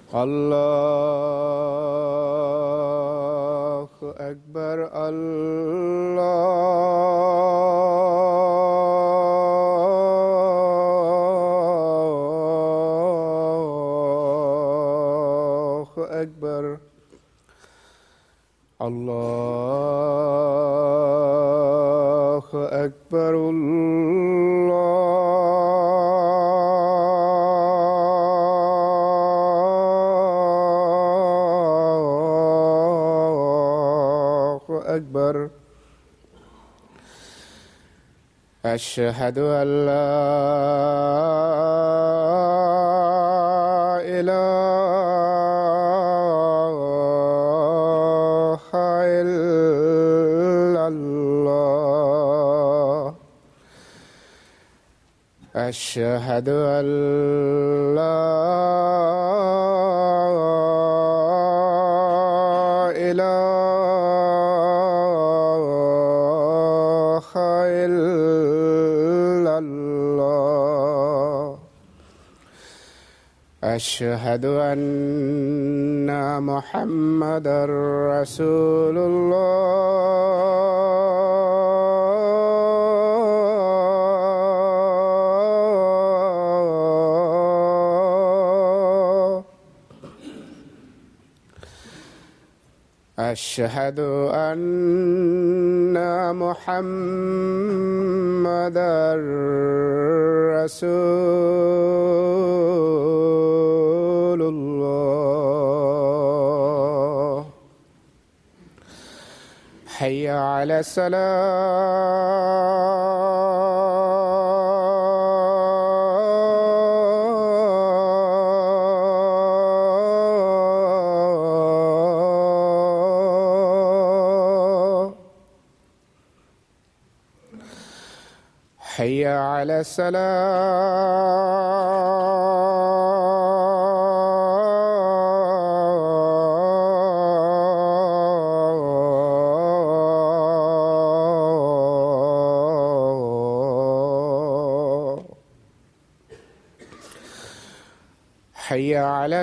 الله أكبر الله أكبر الله أكبر الله أكبر أشهد أن لا إله إلا الله أشهد أن لا إله إلا الله أشهد أن محمدا رسول الله أشهد أن محمدا رسول الله حي على الصلاة حي على الصلاة حي على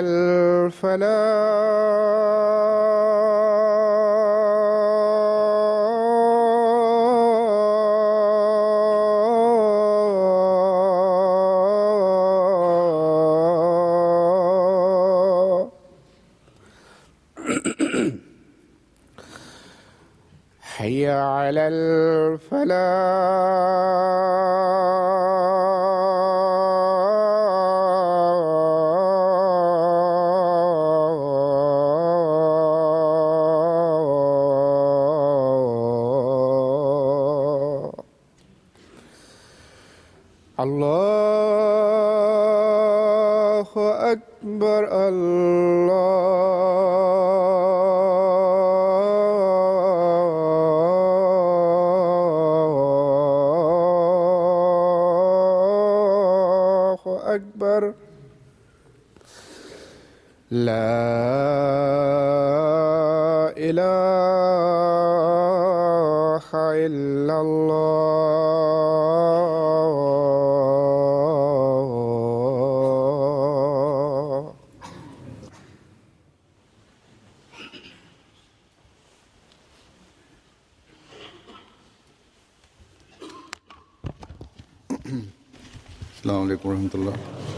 الفلاح حي على الفلاح الله أكبر الله أكبر لا إله إلا الله السلام عليكم ورحمة الله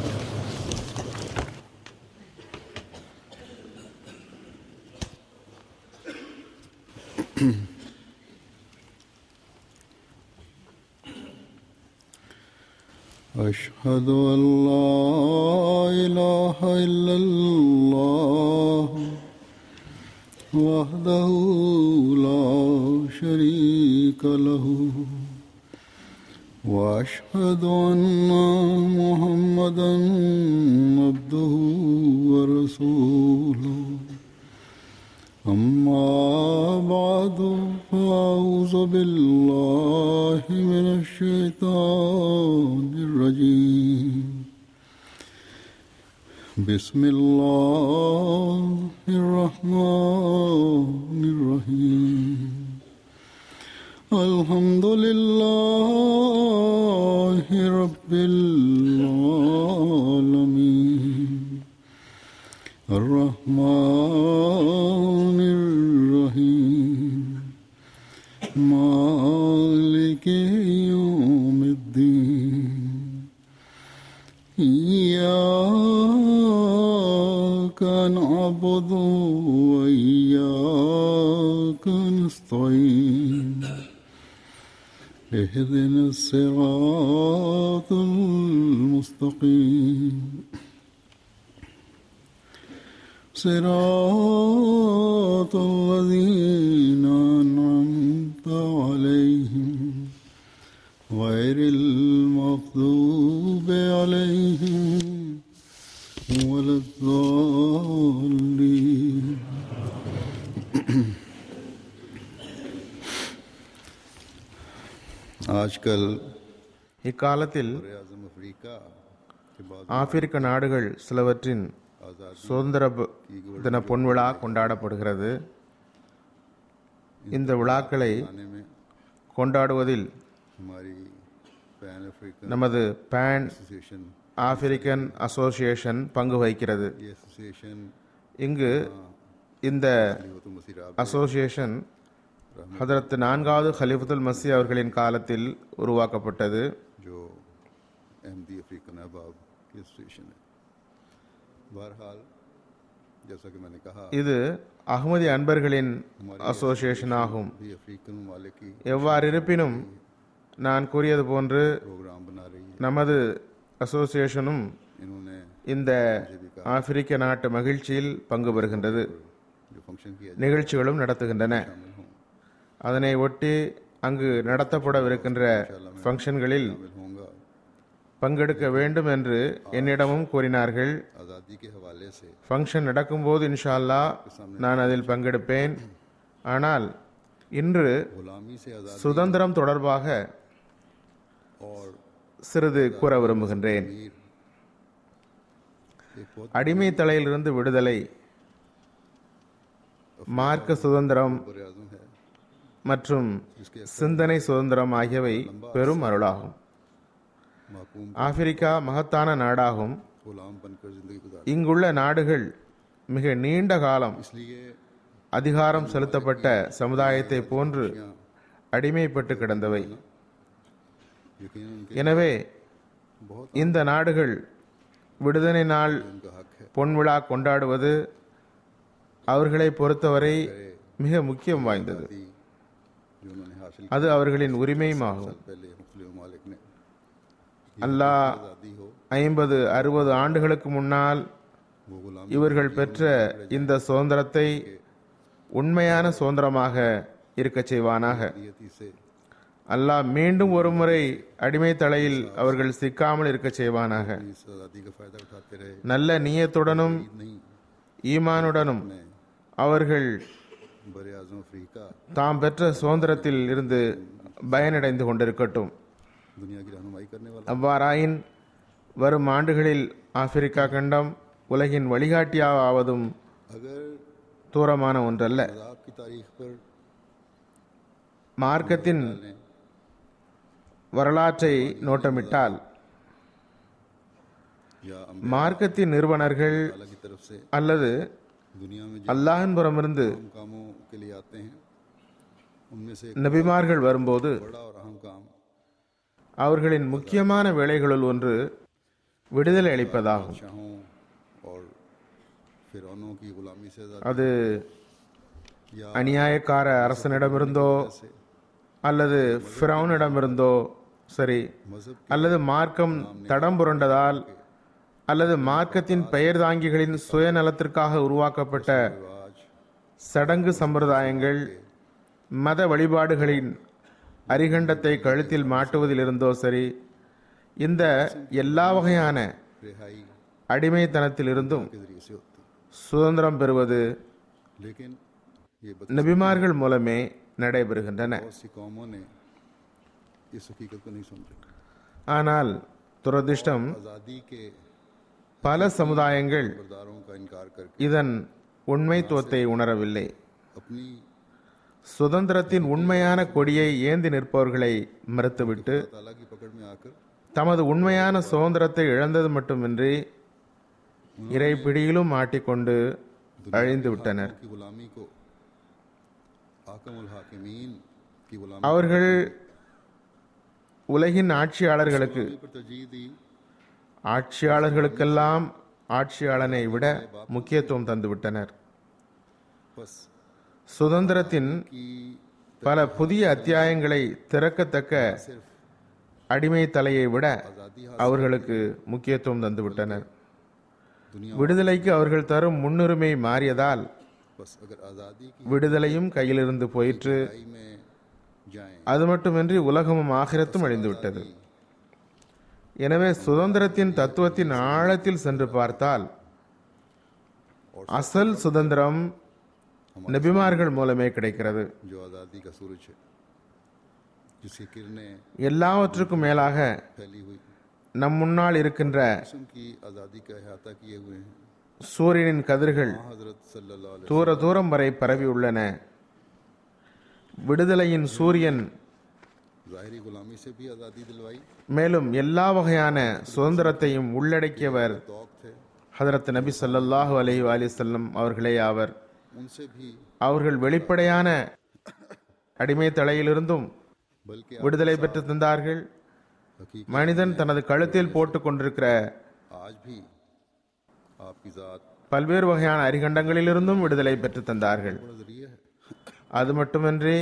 أشهد أن لا إله إلا الله وحده لا شريك له واشهد ان محمدا عبده ورسوله اما بعد فاعوذ بالله من الشيطان الرجيم بسم الله الرحمن الرحيم الحمد لله رب العالمين الرحمن الرحيم مالك يوم الدين إياك نعبد وإياك نستعين اهدنا الصراط المستقيم صراط الذين أنعمت عليهم غير المغضوب عليهم ولا الضالين आजकल இக்காலத்தில் आजम अफ्रीका के बाद ஆப்பிரிக்க நாடுகள் சிலவற்றின் आज़ादी சுதந்திர ப- தின பொன்விழா கொண்டாடப்படுகிறது இந்த விழாக்களை आने में கொண்டாடுவதில் हमारी पैन अफ्रीकन நமது பேன் एसोसिएशन ஆப்பிரிக்கன் அசோசியேஷன் பங்கு வகிக்கிறது ये एसोसिएशन இங்கு இந்த खलीफतुल मसीह राब அசோசியேஷன் ஹதரத் நான்காவது खलीफतुल மசி அவர்களின் காலத்தில் உருவாக்கப்பட்டது जो अहमदी अफ्रीकन अहबाब की एसोसिएशन है बहरहाल जैसा कि मैंने कहा இது அகமதி அன்பர்களின் அசோசியேஷன் ஆகும் भी अफ्रीकन ममालिक की எவ்வாறு இருப்பினும் நான் கூறியது போன்று प्रोग्राम बना रही है நமது அசோசியேஷனும் इन्होंने இந்த ஆப்பிரிக்க நாட்டு மகிழ்ச்சியில் பங்கு பெறுகின்றது जो फंक्शन किया நிகழ்ச்சிகளும் நடத்துகின்றன शामिल हों அதனை ஒட்டி அங்கு நடத்தப்படவிருக்கின்ற ஃபங்க்ஷன்களில் शामिल होऊंगा பங்கெடுக்க வேண்டும் என்று என்னிடமும் கூறினார்கள் आज़ादी के हवाले से ஃபங்க்ஷன் நடக்கும்போது இன்ஷா அல்லாஹ் நான் அதில் பங்கெடுப்பேன் ஆனால் இன்று गुलामी से आज़ाद சுதந்திரம் தொடர்பாக और சிறிது கூற விரும்புகின்றேன் मीर एक बहुत அடிமை தலையிலிருந்து விடுதலை மார்க்க சுதந்திரம் बड़े आजम है மற்றும் சிந்தனை சுதந்திரம் ஆகியவை பெரும் அருளாகும் माकूम ஆப்பிரிக்கா மகத்தான நாடாகும் गुलाम बनकर जिंदगी गुजार இங்குள்ள நாடுகள் மிக நீண்ட காலம் इसलिए அதிகாரம் செலுத்தப்பட்ட சமுதாயத்தை போன்று அடிமைப்பட்டு கிடந்தவை यकीन उनके எனவே बहुत இந்த நாடுகள் விடுதலை நாள் उनका हक है பொன்விழா கொண்டாடுவது அவர்களை பொறுத்தவரை மிக முக்கியம் வாய்ந்தது आज़ादी जो उन्होंने हासिल அது அவர்களின் உரிமையுமாகும் की पहले मुख्तलिफ मालिक ने அல்லாஹ் आज़ादी हो ஐம்பது அறுபது ஆண்டுகளுக்கு முன்னால் वो गुलाम இவர்கள் பெற்ற இந்த சுதந்திரத்தை உண்மையான சுதந்திரமாக இருக்கச் செய்வானாக नियति से அல்லாஹ் மீண்டும் ஒருமுறை அடிமை தலையில் அவர்கள் சிக்காமல் இருக்கச் செய்வானாக इस आज़ादी का फायदा उठाते रहे நல்ல நியத்துடனும் नहीं ஈமானுடனும் அவர்கள் बड़े आजम अफ्रीका தாம் பெற்ற சுதந்திரத்தில் இருந்து பயனடைந்து கொண்டிருக்கட்டும் दुनिया की रहनुमाई करने वाला அவ்வாறாயின் வரும் ஆண்டுகளில் ஆப்பிரிக்கா கண்டம் உலகின் வழிகாட்டியாவதும் अगर தூரமான ஒன்றல்ல मजाक की तारीख पर மார்க்கத்தின் डालें வரலாற்றை நோட்டமிட்டால் या மார்க்கத்தின் நிறுவனர்கள் अल्लाह की तरफ से அல்லது दुनिया में जो அல்லாஹின் புறமிருந்து अहम कामों के लिए आते हैं उनमें से एक நபிமார்கள் வரும்போது बड़ा और अहम काम அவர்களின் முக்கியமான வேலைகளுள் ஒன்று விடுதலை அளிப்பதாகும் शाहों और फिरौनों की गुलामी से आज़ादी அது या அநியாயக்கார அரசனிடமிருந்தோ அல்லது ஃபிரௌனிடமிருந்தோ சரி मजहब அல்லது மார்க்கம் தடம் புரண்டதால் அல்லது மார்க்கத்தின் பெயர் தாங்கிகளின் சுயநலத்திற்காக உருவாக்கப்பட்ட रिवाज சடங்கு சம்பிரதாயங்கள் மத வழிபாடுகளின் அரிகண்டத்தை கழுத்தில் மாட்டுவதிலிருந்தோ சரி இந்த எல்லா வகையான रिहाई அடிமைத்தனத்திலிருந்தும் के जरिए से होती சுதந்திரம் பெறுவது लेकिन ये बद- நபிமார்கள் மூலமே நடைபெறுகின்றன बहुत सी कौमों ने इस हकीकत को नहीं समझा ஆனால் துரதிர்ஷ்டம் आज़ादी के பல சமுதாயங்கள் किरदारों का इनकार करके இதன் உண்மைத்துவத்தை உணரவில்லை अपनी சுதந்திரத்தின் உண்மையான கொடியை ஏந்தி நிற்பவர்களை மறுத்துவிட்டு ताला की पकड़ में आकर தமது உண்மையான சுதந்திரத்தை இழந்தது மட்டுமின்றி இறை பிடியிலும் மாட்டிக்கொண்டு அழிந்து விட்டனர் की गुलामी को आकमुल हाकिमीन की गुलामी அவர்கள் உலகின் ஆட்சியாளர்களுக்கு पर तरजीह दी ஆட்சியாளர்களுக்கெல்லாம் ஆட்சியாளனை விட முக்கியத்துவம் தந்துவிட்டனர் बस சுதந்திரத்தின் की பல புதிய அத்தியாயங்களை திறக்கத்தக்க सिर्फ அடிமை தலையை விட आज़ादी அவர்களுக்கு முக்கியத்துவம் தந்துவிட்டனர் दुनिया விடுதலைக்கு அவர்கள் தரும் முன்னுரிமை மாறியதால் बस अगर आज़ादी की விடுதலையும் கையிலிருந்து போயிற்று लड़ाई में जाएं அது மட்டுமின்றி உலகமும் ஆகிரத்தும் அழிந்துவிட்டது எனவே சுதந்திரத்தின் தத்துவத்தின் ஆழத்தில் சென்று பார்த்தால் அசல் சுதந்திரம் நபிமார்கள் மூலமே கிடைக்கிறது जो आज़ादी का सूरज है जिसकी किरणें எல்லாவற்றுக்கும் மேலாக फैली हुई நம் முன்னால் இருக்கின்ற किस्म की आज़ादी का अहाता किए हुए हैं சூரியனின் கதிர்கள் हाँ, हजरत सल्लल्लाहु अलैहि தூர தூரம் வரை பரவி உள்ளன விடுதலையின் சூரியன் ज़ाहिरी गुलामी से भी आज़ादी दिलवाई மேலும் எல்லா வகையான சுதந்திரத்தையும் உள்ளடக்கியவர் तौक थे ஹதரத் நபி ஸல்லல்லாஹு அலைஹி வஸல்லம் அவர்களே ஆவர் उनसे भी அவர்கள் வெளிப்படையான அடிமை தலையிலிருந்தும் बल्कि விடுதலை பெற்று தந்தார்கள் हकीकत மனிதன் தனது கழுத்தில் போட்டுக் கொண்டிருக்கிற आज भी आपकी ज़ात பல்வேறு வகையான அரிகண்டங்களிலிருந்தும் விடுதலை பெற்று தந்தார்கள் बड़ा जरिया है அது மட்டுமின்றி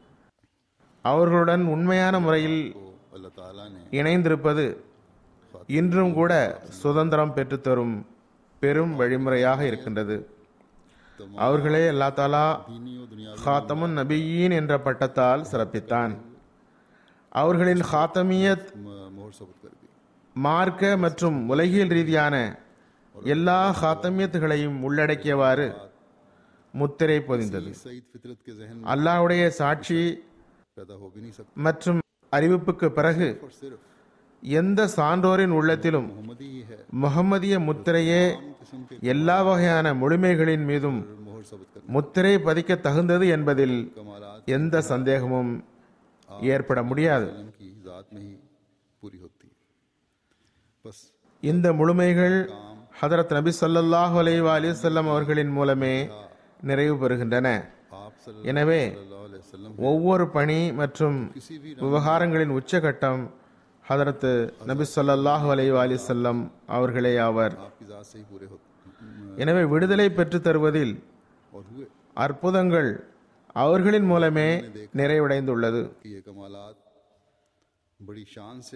அவர்களுடன் உண்மையான முறையில் तो अल्लाह ताला ने இணைந்திருப்பது இன்றும் கூட சுதந்திரம் பெற்றுத்தரும் பெரும் வழிமுறையாக இருக்கின்றது அவர்களே அல்லா தாலா दीनी और दुनिया ஹாத்தமுன் நபியீன் என்ற பட்டத்தால் சிறப்பித்தான் அவர்களின் ஹாத்தமியத் मोहर सबूत कर दी மார்க்க மற்றும் உலகியல் ரீதியான எல்லா ஹாத்தமியத்துகளையும் உள்ளடக்கியவாறு முத்திரை பொதிந்தது सईद फितरत के जहन में அல்லாஹ்வுடைய சாட்சி पैदा हो भी नहीं सकता மற்றும் அறிவிப்புக்கு பிறகு और सिर्फ எந்த சான்றோரின் உள்ளத்திலும் मोहम्मदी ही है முகம்மதிய முத்திரையே किस्म के எல்லா வகையான முழுமைகளின் மீதும் मोहर सबूत कर முத்திரை பதிக்க தகுந்தது என்பதில் कमालात எந்த சந்தேகமும் ஏற்பட முடியாது वसल्लम की ज़ात में ही पूरी होती है बस இந்த முழுமைகள் ஹதரத் நபி ஸல்லல்லாஹு அலைஹி வஸல்லம் அவர்களின் மூலமே நிறைவு பெறுகின்றன आप எனவே सल्लल्लाहु अलैहि वसल्लम ஒவ்வொரு பணி மற்றும் किसी भी விவகாரங்களின் உச்சகட்டம் ஹதரத் நபி ஸல்லல்லாஹு அலைஹி வஸல்லம் அவர்களே ஆவர் आपकी ज़ात से ही पूरे होते எனவே விடுதலை பெற்றுத் தருவதில் और हुए அற்புதங்கள் அவர்களின் மூலமே நிறைவடைந்துள்ளது कि ये कमालात बड़ी शान से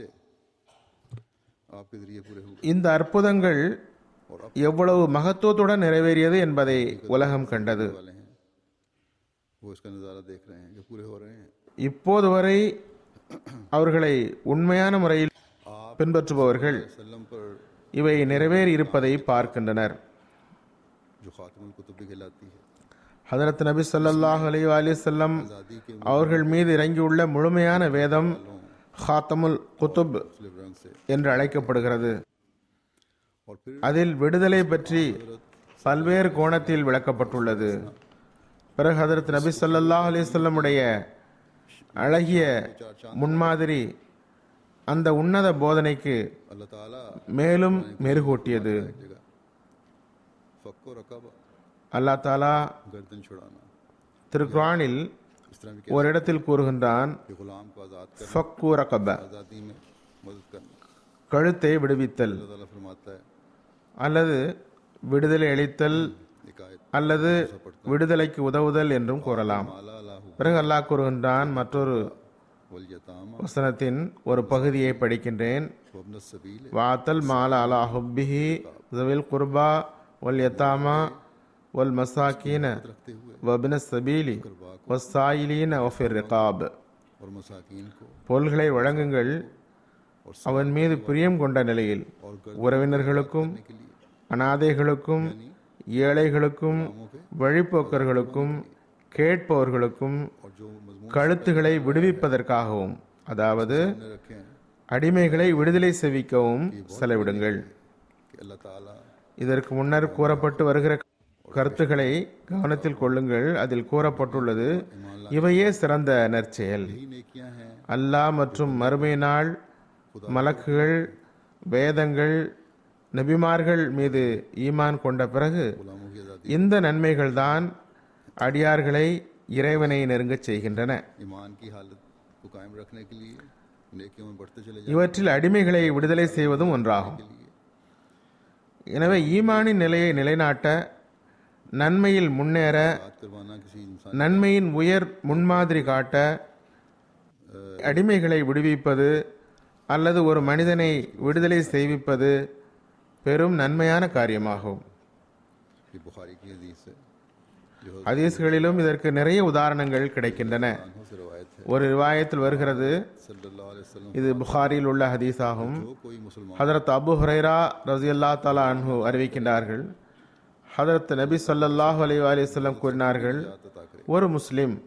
आपके जरिए पूरे हुए இந்த அற்புதங்கள் எவ்வளவு மகத்துவத்துடன் நிறைவேறியது என்பதை உலகம் கண்டது वाले हैं वो इसका नज़ारा देख रहे हैं कि पूरे हो रहे हैं இப்போது வரை அவர்களை உண்மையான முறையில் பின்பற்றுபவர்கள் वसल्लम पर இவை நிறைவேறி இருப்பதை பார்க்கின்றனர் जो खातमुल कुतुब भी कहलाती है ஹதரத் நபி ஸல்லல்லாஹு அலைஹி வஸல்லம் आज़ादी के அவர்கள் மீது இறங்கியுள்ள முழுமையான வேதம் ஹாத்தமுல் குத்துப் मुख्तलिफ रंग से என்று அழைக்கப்படுகிறது और फिर அதில் விடுதலை பற்றி பல்வேறு கோணத்தில் விளக்கப்பட்டுள்ளது பிறகு ஹதரத் நபி ஸல்லல்லாஹு அலைஹி வஸல்லமுடைய அழகிய முன்மாதிரி அந்த உன்னத போதனைக்கு अल्लाह ताला மேலும் மெருகூட்டியது एक जगह फ़क्को रकाबा அல்லாஹ் தாலா गर्दन छुड़ाना திருக்குரானில் इस तरह भी ஒரு இடத்தில் கூறுகின்றான் कि गुलाम को आज़ाद कर ஃபக்கு ரகப आज़ादी में मदद करना கழுத்தை விடுவித்தல் अल्लाह ताला फरमाता है அல்லது விடுதலை அளித்தல் एक आयत அல்லது விடுதலைக்கு உதவுதல் என்றும் கூறலாம் माला अल्लाहु பிறகு அல்லாஹ் கூறுகின்றான் மற்றொரு वल यतामा வசனத்தின் ஒரு பகுதியை படிக்கின்றேன் वब्न सबील வாத்தல் மால அலா ஹுப்பிஹி ஜவில் குர்பா வல் யத்தாமா வல் மசாக்கீன रखते हुए வபின சபீலி வசாயிலீன ஒஃபிர் ரிகாப் और मसाकीन को பொருள்களை வழங்குங்கள் அவன் மீது பிரியம் கொண்ட நிலையில் உறவினர்களுக்கும் के लिए அனாதைகளுக்கும் ஏழைகளுக்கும் வழிப்போக்கர்களுக்கும் கேட்பவர்களுக்கும் और जो मजमून கழுத்துகளை விடுவிப்பதற்காகவும் அதாவது ने रखे हैं அடிமைகளை விடுதலை செவிக்கவும் செலவிடுங்கள் कि अल्लाह ताला இதற்கு முன்னர் கூறப்பட்டு வருகிற கருத்துக்களை கவனத்தில் கொள்ளுங்கள் அதில் கூறப்பட்டுள்ளது இவையே சிறந்த நற்செயல் ही नेकियां हैं அல்லாஹ் மற்றும் மறுமை நாள் மலக்குகள் வேதங்கள் நபிமார்கள் மீது ஈமான் கொண்ட பிறகு गुलामों की आज़ादी இந்த நன்மைகள்தான் அடியார்களை இறைவனை நெருங்கச் செய்கின்றன ईमान की हालत को कायम रखने के लिए नेकियों में बढ़ते चले இவற்றில் அடிமைகளை விடுதலை செய்வதும் ஒன்றாகும் जाने के लिए எனவே ஈமானின் நிலையை நிலைநாட்ட நன்மையில் முன்னேற बात करवाना किसी इंसान நன்மையின் உயர் முன்மாதிரி காட்ட அடிமைகளை விடுவிப்பது அல்லது ஒரு மனிதனை விடுதலை செய்விப்பது பெரும் நன்மையான காரியமாகும் की बुखारी की हदीस है जो ஹதீஸ்களிலும் இதற்கு நிறைய உதாரணங்கள் கிடைக்கின்றன अनहों से रवायत है ஒரு ரிவாயத்தில் வருகிறது सल्लल्लाहु अलैहि वसल्लम இது புகாரில் உள்ள ஹதீஸாகும் जो कोई मुसलमान ஹதரத் அபு ஹுரைரா ரசியல்லா தலா அன்ஹு அறிவிக்கின்றார்கள் ஹதரத் நபி ஸல்லல்லாஹு அலைஹி வஸல்லம் கூறினார்கள் अता करे ஒரு முஸ்லிம்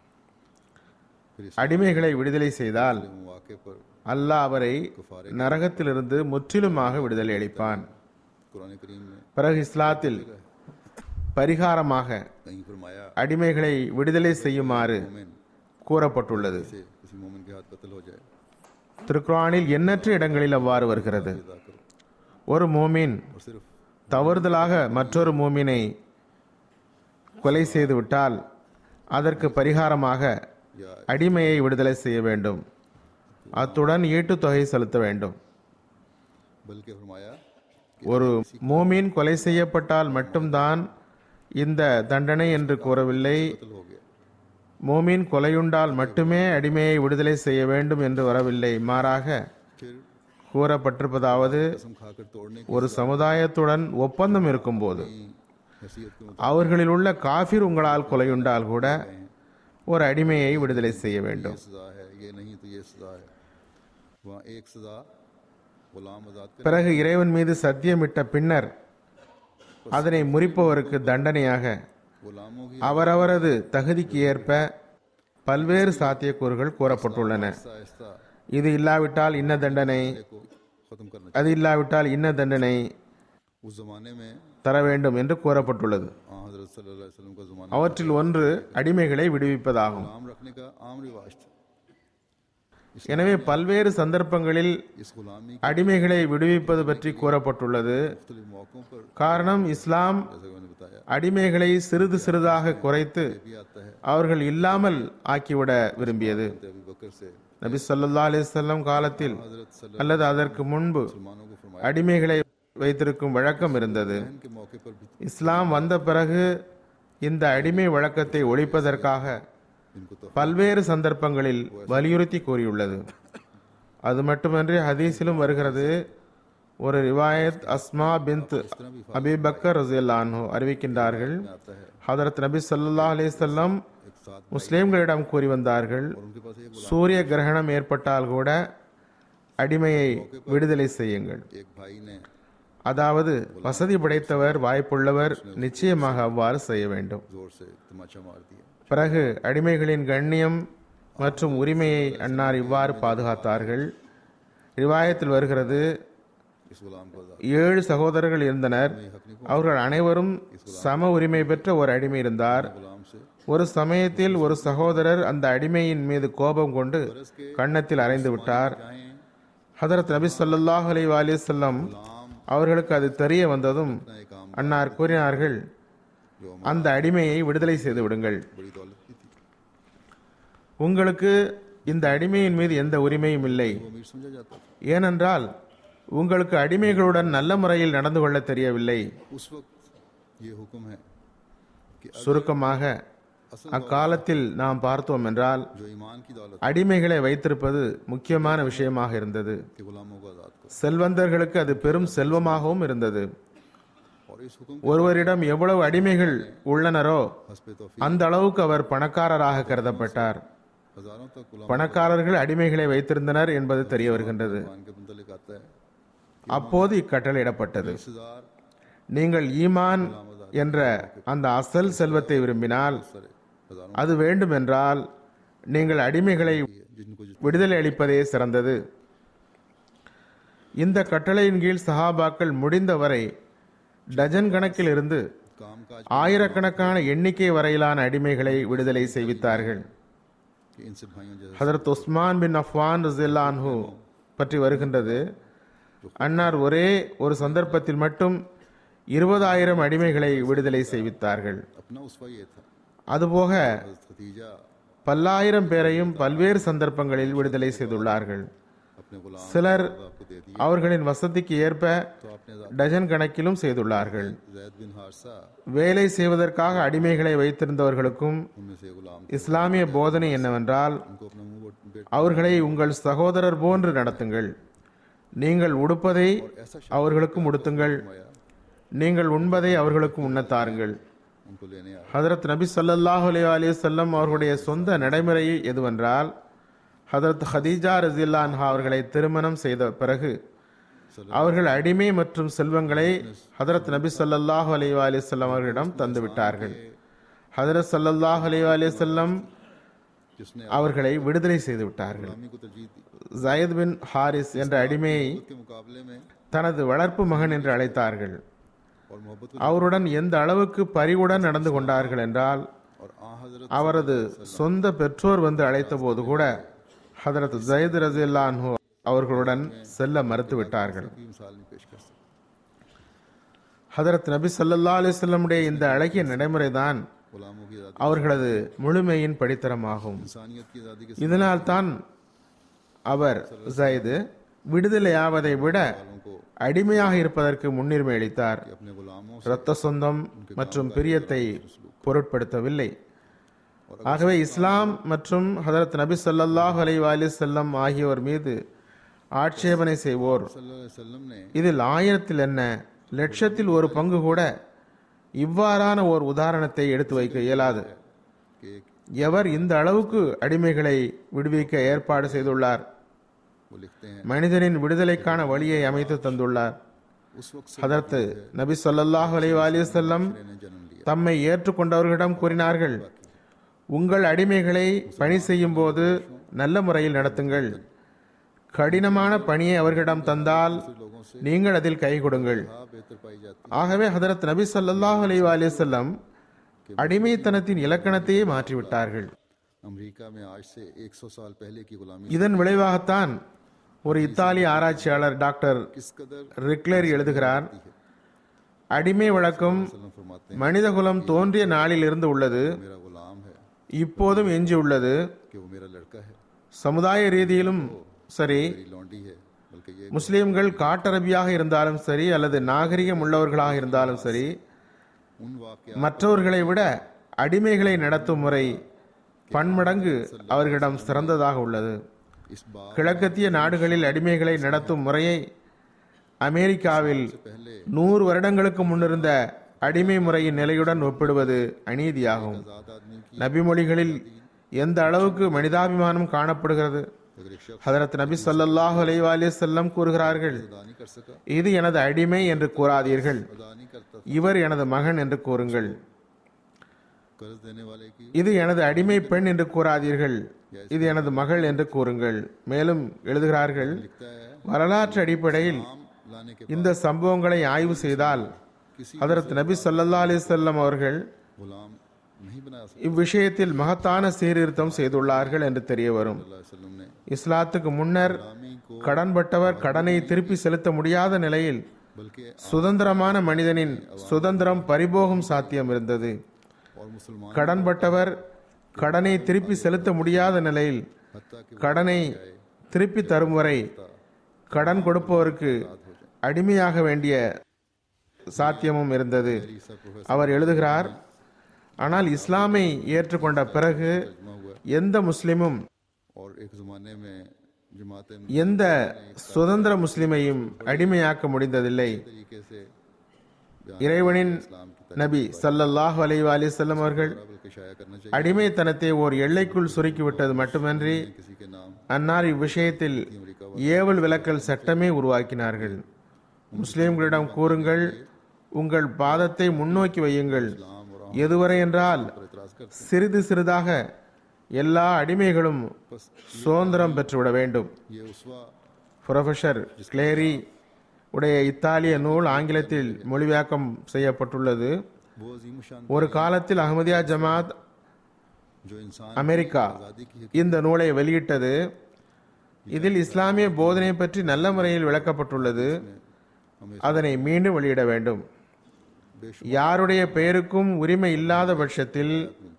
फिर इस அடிமைகளை விடுதலை செய்தால் मौके पर அல்லாஹ் அவரை நரகத்திலிருந்து முற்றிலுமாக விடுதலை அளிப்பான் कुरान करीम में பிறகு இஸ்லாத்தில் பரிகாரமாக कहीं फरमाया அடிமைகளை விடுதலை செய்யுமாறு मोमिन கூறப்பட்டுள்ளது से किसी मोमिन के हाथ कत्ल हो जाए திருக்குரானில் எண்ணற்ற இடங்களில் அவ்வாறு வருகிறது अदा करो ஒரு மோமின் और सिर्फ தவறுதலாக மற்றொரு மோமினை கொலை செய்துவிட்டால் அதற்கு பரிகாரமாக या அடிமையை விடுதலை செய்ய வேண்டும் அத்துடன் ஈட்டுத்தொகை செலுத்த வேண்டும் बल्कि फरमाया ஒரு மோமின் கொலை செய்யப்பட்டால் மட்டும்தான் இந்த தண்டனை என்று கூறவில்லை कत्ल हो गया மோமின் கொலையுண்டால் மட்டுமே அடிமையை விடுதலை செய்ய வேண்டும் என்று வரவில்லை மாறாக फिर கூறப்பட்டிருப்பதாவது कसम खाकर तोड़ने ஒரு சமுதாயத்துடன் ஒப்பந்தம் இருக்கும்போது की हैसियत के அவர்களில் உள்ள காஃபிர் உங்களால் கொலையுண்டால் கூட ஒரு அடிமையை விடுதலை செய்ய வேண்டும் मुताबिक सजा है ये नहीं तो ये सजा है वहाँ एक सजा गुलाम आजाद कर பிறகு இறைவன் மீது சத்தியமிட்ட பின்னர் அதனை முறிப்பவருக்கு தண்டனையாக गुलामों की அவரவரது தகுதிக்கு ஏற்ப பல்வேறு சாத்தியக்கூறுகள் கூறப்பட்டுள்ளன आहिस्ता आहिस्ता இது இல்லாவிட்டால் இன்ன தண்டனை को खत्म करना அது இல்லாவிட்டால் இன்ன தண்டனை चाहिए उस जमाने में தர வேண்டும் என்று கூறப்பட்டுள்ளது हाँ हजरत सल्लल्लाहु अलैहि वसल्लम का जमाना அவற்றில் ஒன்று அடிமைகளை விடுவிப்பதாகும் गुलाम रखने का आम रिवाज था எனவே பல்வேறு சந்தர்ப்பங்களில் इस गुलामी அடிமைகளை விடுவிப்பது பற்றி கூறப்பட்டுள்ளது के मुख्तलिफ मौक़ों पर காரணம் இஸ்லாம் जैसा कि मैंने बताया அடிமைகளை சிறிது சிறிதாக குறைத்து भी आता है அவர்கள் இல்லாமல் ஆக்கிவிட விரும்பியது अबू बकर से நபி ஸல்லல்லாஹு அலைஹி வஸல்லம் காலத்தில் हजरत सल्लल्लाहु அல்லது அதற்கு முன்பு मुसलमानों को फरमाया அடிமைகளை வைத்திருக்கும் வழக்கம் இருந்தது के मौके पर भी இஸ்லாம் வந்த பிறகு இந்த அடிமை வழக்கத்தை ஒழிப்பதற்காக इनको तो பல்வேறு சந்தர்ப்பங்களில் வலியுறுத்தி கூறியுள்ளது அது மட்டுமன்றி ஹதீஸிலும் வருகிறது ஒரு ரிவாயத் அஸ்மா பின்த் அபி பக்கர் ரசியல்லான்ஹு அறிவிக்கின்றார்கள் आता है ஹதரத் நபி ஸல்லல்லாஹு அலைஹி வஸல்லம் एक साथ முஸ்லிம்களிடம் கூறி வந்தார்கள் और उनके पास एक சூரிய கிரகணம் ஏற்பட்டால் கூட அடிமையை விடுதலை செய்யுங்கள் एक भाई ने அதாவது வசதி படைத்தவர் வாய்ப்புள்ளவர் நிச்சயமாக அவ்வாறு செய்ய வேண்டும் जोर से तमाचा मार दिया பிறகு அடிமைகளின் கண்ணியம் மற்றும் உரிமையை அன்னார் இவ்வாறு பாதுகாத்தார்கள் ரிவாயத்தில் வருகிறது इस गुलाम को आजाद ஏழு சகோதரர்கள் இருந்தனர் அவர்கள் அனைவரும் சம உரிமை பெற்ற ஒரு அடிமை இருந்தார் गुलाम से ஒரு சமயத்தில் ஒரு சகோதரர் அந்த அடிமையின் மீது கோபம் கொண்டு கன்னத்தில் அறைந்து விட்டார் चाहें ஹதரத் நபி ஸல்லல்லாஹு அலைஹி வஸல்லம் அவர்களுக்கு அது தெரிய வந்ததும் ना एक आम அன்னார் கூறினார்கள் जो அந்த அடிமையை விடுதலை செய்து விடுங்கள் बड़ी दौलत की थी உங்களுக்கு இந்த அடிமையின் மீது எந்த உரிமையும் இல்லை वो अमीर समझा जाता था ஏனென்றால் உங்களுக்கு அடிமைகளுடன் நல்ல முறையில் நடந்து கொள்ள தெரியவில்லை उस वक्त ये हुक्म है कि சுருக்கமாக அக்காலத்தில் நாம் பார்த்தோம் என்றால் जो ईमान की दौलत அடிமைகளை வைத்திருப்பது முக்கியமான விஷயமாக இருந்தது के गुलामों को आजाद करो செல்வந்தர்களுக்கு அது பெரும் செல்வமாகவும் இருந்தது और इस हुक्म ஒருவரிடம் எவ்வளவு அடிமைகள் உள்ளனரோ हसब तौफीक அந்த அளவுக்கு அவர் பணக்காரராக கருதப்பட்டார் हजारों तक गुलाम பணக்காரர்கள் அடிமைகளை வைத்திருந்தனர் என்பது தெரிய வருகின்றது ईमान के मुतलिक आता है அப்போது இக்கட்டளையிடப்பட்டது बीस हजार நீங்கள் ஈமான் என்ற அந்த அசல் செல்வத்தை விரும்பினால் सारे हजारों அது வேண்டுமென்றால் நீங்கள் அடிமைகளை जिनको जित விடுதலை அளிப்பதே சிறந்தது இந்த கட்டளையின் கீழ் சஹாபாக்கள் முடிந்தவரை டஜன் கணக்கில் இருந்து काम काज ஆயிரக்கணக்கான எண்ணிக்கை வரையிலான அடிமைகளை விடுதலை செய்வித்தார்கள் के इनसे भाइयों जैसे ஹதரத் உஸ்மான் பின் அஃப்வான் ரஸியல்லாஹு பற்றி வருகின்றது அன்னார் ஒரே ஒரு சந்தர்ப்பத்தில் மட்டும் இருபதாயிரம் அடிமைகளை விடுதலை செய்வித்தார்கள் अपना उसवा ये था அதுபோக हजरत खदीजा பல்லாயிரம் பேரையும் பல்வேறு சந்தர்ப்பங்களில் விடுதலை செய்துள்ளார்கள் अपने गुलाम சிலர் आपको दे दिए அவர்களின் வசதிக்கு ஏற்ப तो आपने டஜன் கணக்கிலும் செய்துள்ளார்கள் जैद बिन हारसा வேலை செய்வதற்காக அடிமைகளை வைத்திருந்தவர்களுக்கும் उनमें से गुलाम இஸ்லாமிய போதனை என்னவென்றால் उनको अपना मुंह बेट அவர்களை உங்கள் சகோதரர் போன்று நடத்துங்கள் நீங்கள் உடுப்பதை அவர்களுக்கும் உடுத்துங்கள் நீங்கள் உண்பதை அவர்களுக்கும் உண்ணத்தாருங்கள் उनको लेने आए ஹதரத் நபி ஸல்லல்லாஹு அலைஹி வஸல்லம் அவர்களுடைய சொந்த நடைமுறை எதுவென்றால் ஹதரத் ஹதீஜா ரஸியல்லா அன்ஹா அவர்களை திருமணம் செய்த பிறகு அவர்கள் அடிமை மற்றும் செல்வங்களை ஹதரத் நபி ஸல்லல்லாஹு அலைஹி வஸல்லம் அவர்களிடம் தந்து விட்டார்கள் ஹதரத் ஸல்லல்லாஹு அலைஹி வஸல்லம் जिसने அவர்களை விடுதலை செய்து விட்டார்கள் गुलामी को तरजीह दी ஜயத் பின் ஹாரிஸ் என்ற அடிமையை के मुकाबले में தனது வளர்ப்பு மகன் என்று அழைத்தார்கள் और मोहब्बत அவருடன் எந்த அளவுக்கு பரிவுடன் நடந்து கொண்டார்கள் என்றால் और आ हजरत அவரது சொந்த பெற்றோர் வந்து அழைத்த போது கூட ஹதரத் ஜயத் ரஜில்லான்ஹு அவர்களுடன் செல்ல மறுத்து விட்டார்கள் की मिसाल नहीं पेश कर सकते ஹதரத் நபி ஸல்லல்லாஹு அலைஹி வஸல்லமுடைய இந்த அழகிய நடைமுறைதான் गुलामों की आज़ादी அவர்களது முழுமையின் படித்தரமாகும் इंसानियत की आज़ादी के இதனால் தான் அவர் ஜயது விடுதலையாவதை விட वालों को அடிமையாக இருப்பதற்கு முன்னுரிமை அளித்தார் अपने गुलामों இரத்த சொந்தம் மற்றும் பிரியத்தை பொருட்படுத்தவில்லை ஆகவே இஸ்லாம் மற்றும் ஹதரத் நபி ஸல்லல்லாஹு அலைஹி வஸல்லம் ஆகியோர் மீது ஆட்சேபனை செய்வோர் सल्लल्लाहु अलैहि वसल्लम ने இதில் ஆயிரத்தில் என்ன லட்சத்தில் ஒரு பங்கு கூட இவ்வாறான ஓர் உதாரணத்தை எடுத்து வைக்க இயலாது कि एक எவர் இந்த அளவுக்கு அடிமைகளை விடுவிக்க ஏற்பாடு செய்துள்ளார் वो लिखते हैं மனிதனின் விடுதலைக்கான வழியை அமைத்து தந்துள்ளார் उस वक्त से ஹதரத் நபி ஸல்லல்லாஹு அலைஹி வஸல்லம் ने जन्म लिया தம்மை ஏற்றுக்கொண்டவர்களிடம் கூறினார்கள் உங்கள் அடிமைகளை பணி செய்யும் போது நல்ல முறையில் நடத்துங்கள் கடினமான பணியை அவர்களிடம் தந்தால் लोगों से நீங்கள் அதில் கை கொடுங்கள் हाँ बेहतर पाई जाती ஆகவே ஹதரத் நபி ஸல்லல்லாஹு அலைஹி வஸல்லம் அடிமைத்தனத்தின் இலக்கணத்தையே மாற்றிவிட்டார்கள் अमेरिका में आज से 100 साल पहले की गुलामी இதன் விளைவாகத்தான் ஒரு இத்தாலிய ஆராய்ச்சியாளர் டாக்டர் किस कदर ரிக்லர் எழுதுகிறார் அடிமை வழக்கம் वसल्लम फरमाते மனிதகுலம் தோன்றிய நாளில் இருந்து உள்ளது हैं मेरा गुलाम है இப்போதும் எஞ்சி உள்ளது कि वो मेरा लड़का है சமுதாய ரீதியிலும் சரி मेरी लौंडी है बल्कि ये முஸ்லிம்கள் காட்டரபியாக இருந்தாலும் சரி அல்லது நாகரிகம் உள்ளவர்களாக இருந்தாலும் சரி उन वाक्य மற்றவர்களை விட அடிமைகளை நடத்தும் முறை பன்மடங்கு அவர்களிடம் சிறந்ததாக உள்ளது इस बात கிழக்கத்திய நாடுகளில் அடிமைகளை நடத்தும் முறையை அமெரிக்காவில் पहले நூறு வருடங்களுக்கு முன்னிருந்த அடிமை முறையின் நிலையுடன் ஒப்பிடுவது அநீதியாகும் आजाद आदमी की நபிமொழிகளில் எந்த அளவுக்கு மனிதாபிமானம் காணப்படுகிறது अगर एक शख्स ஹதரத் நபி ஸல்லல்லாஹு அலைஹி வஸல்லம் கூறுகிறார்கள் अदा नहीं कर सका இது எனது அடிமை என்று கூறாதீர்கள் अदा नहीं करता இவர் எனது மகன் என்று கூறுங்கள் कर्ज देने वाले की இது எனது அடிமை பெண் என்று கூறாதீர்கள் இது எனது மகள் என்று கூறுங்கள் மேலும் எழுதுகிறார்கள் लिखता है வரலாற்று அடிப்படையில் नाम लाने के இந்த சம்பவங்களை ஆய்வு செய்தால் किसी ஹதரத் நபி ஸல்லல்லாஹு அலைஹி வஸல்லம் அவர்கள் गुलाम नहीं बना सकता இவ்விஷயத்தில் மகத்தான சீர்திருத்தம் செய்துள்ளார்கள் என்று தெரிய வரும் अल्लाह वसल्लम ने இஸ்லாத்துக்கு முன்னர் गुलामी को கடன்பட்டவர் கடனை திருப்பி செலுத்த முடியாத நிலையில் बल्कि சுதந்திரமான மனிதனின் சுதந்திரம் பரிபோகும் சாத்தியம் இருந்தது और मुसलमान கடன்பட்டவர் கடனை திருப்பி செலுத்த முடியாத நிலையில் हत्या के கடனை திருப்பி தரும் வரை கடன் கொடுப்பவருக்கு அடிமையாக வேண்டிய சாத்தியமும் இருந்தது ईसा प्रोफेसर அவர் எழுதுகிறார் ஆனால் இஸ்லாமை ஏற்றுக்கொண்ட பிறகு எந்த முஸ்லிமும் और एक जमाने में जमात எந்த சுதந்திர முஸ்லிமையும் அடிமையாக்க முடிந்ததில்லை तरीके से இறைவனின் इस्लाम की நபி ஸல்லல்லாஹு அலைஹி வஸல்லம் அவர்கள் तरह बल्कि शाया करना चाहिए அடிமைத்தனத்தை ஓர் எல்லைக்குள் சுருக்கிவிட்டது மட்டுமன்றி किसी के नाम அன்னார் இவ்விஷயத்தில் ஏவல் விலக்கல் சட்டமே உருவாக்கினார்கள் முஸ்லிம்களிடம் கூறுங்கள் உங்கள் பாதத்தை முன்னோக்கி வையுங்கள் नाम और எதுவரை என்றால் पर इतराज करते சிறிது சிறிதாக எல்லா அடிமைகளும் சுதந்திரம் பெற்றுவிட வேண்டும் ये उसवा புரொஃபசர் கிளேரி உடைய இத்தாலிய நூல் ஆங்கிலத்தில் மொழிபெயர்க்கம் செய்யப்பட்டுள்ளது वो अजीम शान ஒரு காலத்தில் அஹ்மதியா ஜமாத் जो इंसान அமெரிக்கா आज़ादी की இந்த நூலை வெளியிட்டது இதில் இஸ்லாமிய போதனை பற்றி நல்ல முறையில் விளக்கப்பட்டுள்ளது हमें அதனை மீண்டும் வெளியிட வேண்டும் யாருடைய பெயருக்கும் உரிமை இல்லாத பட்சத்தில்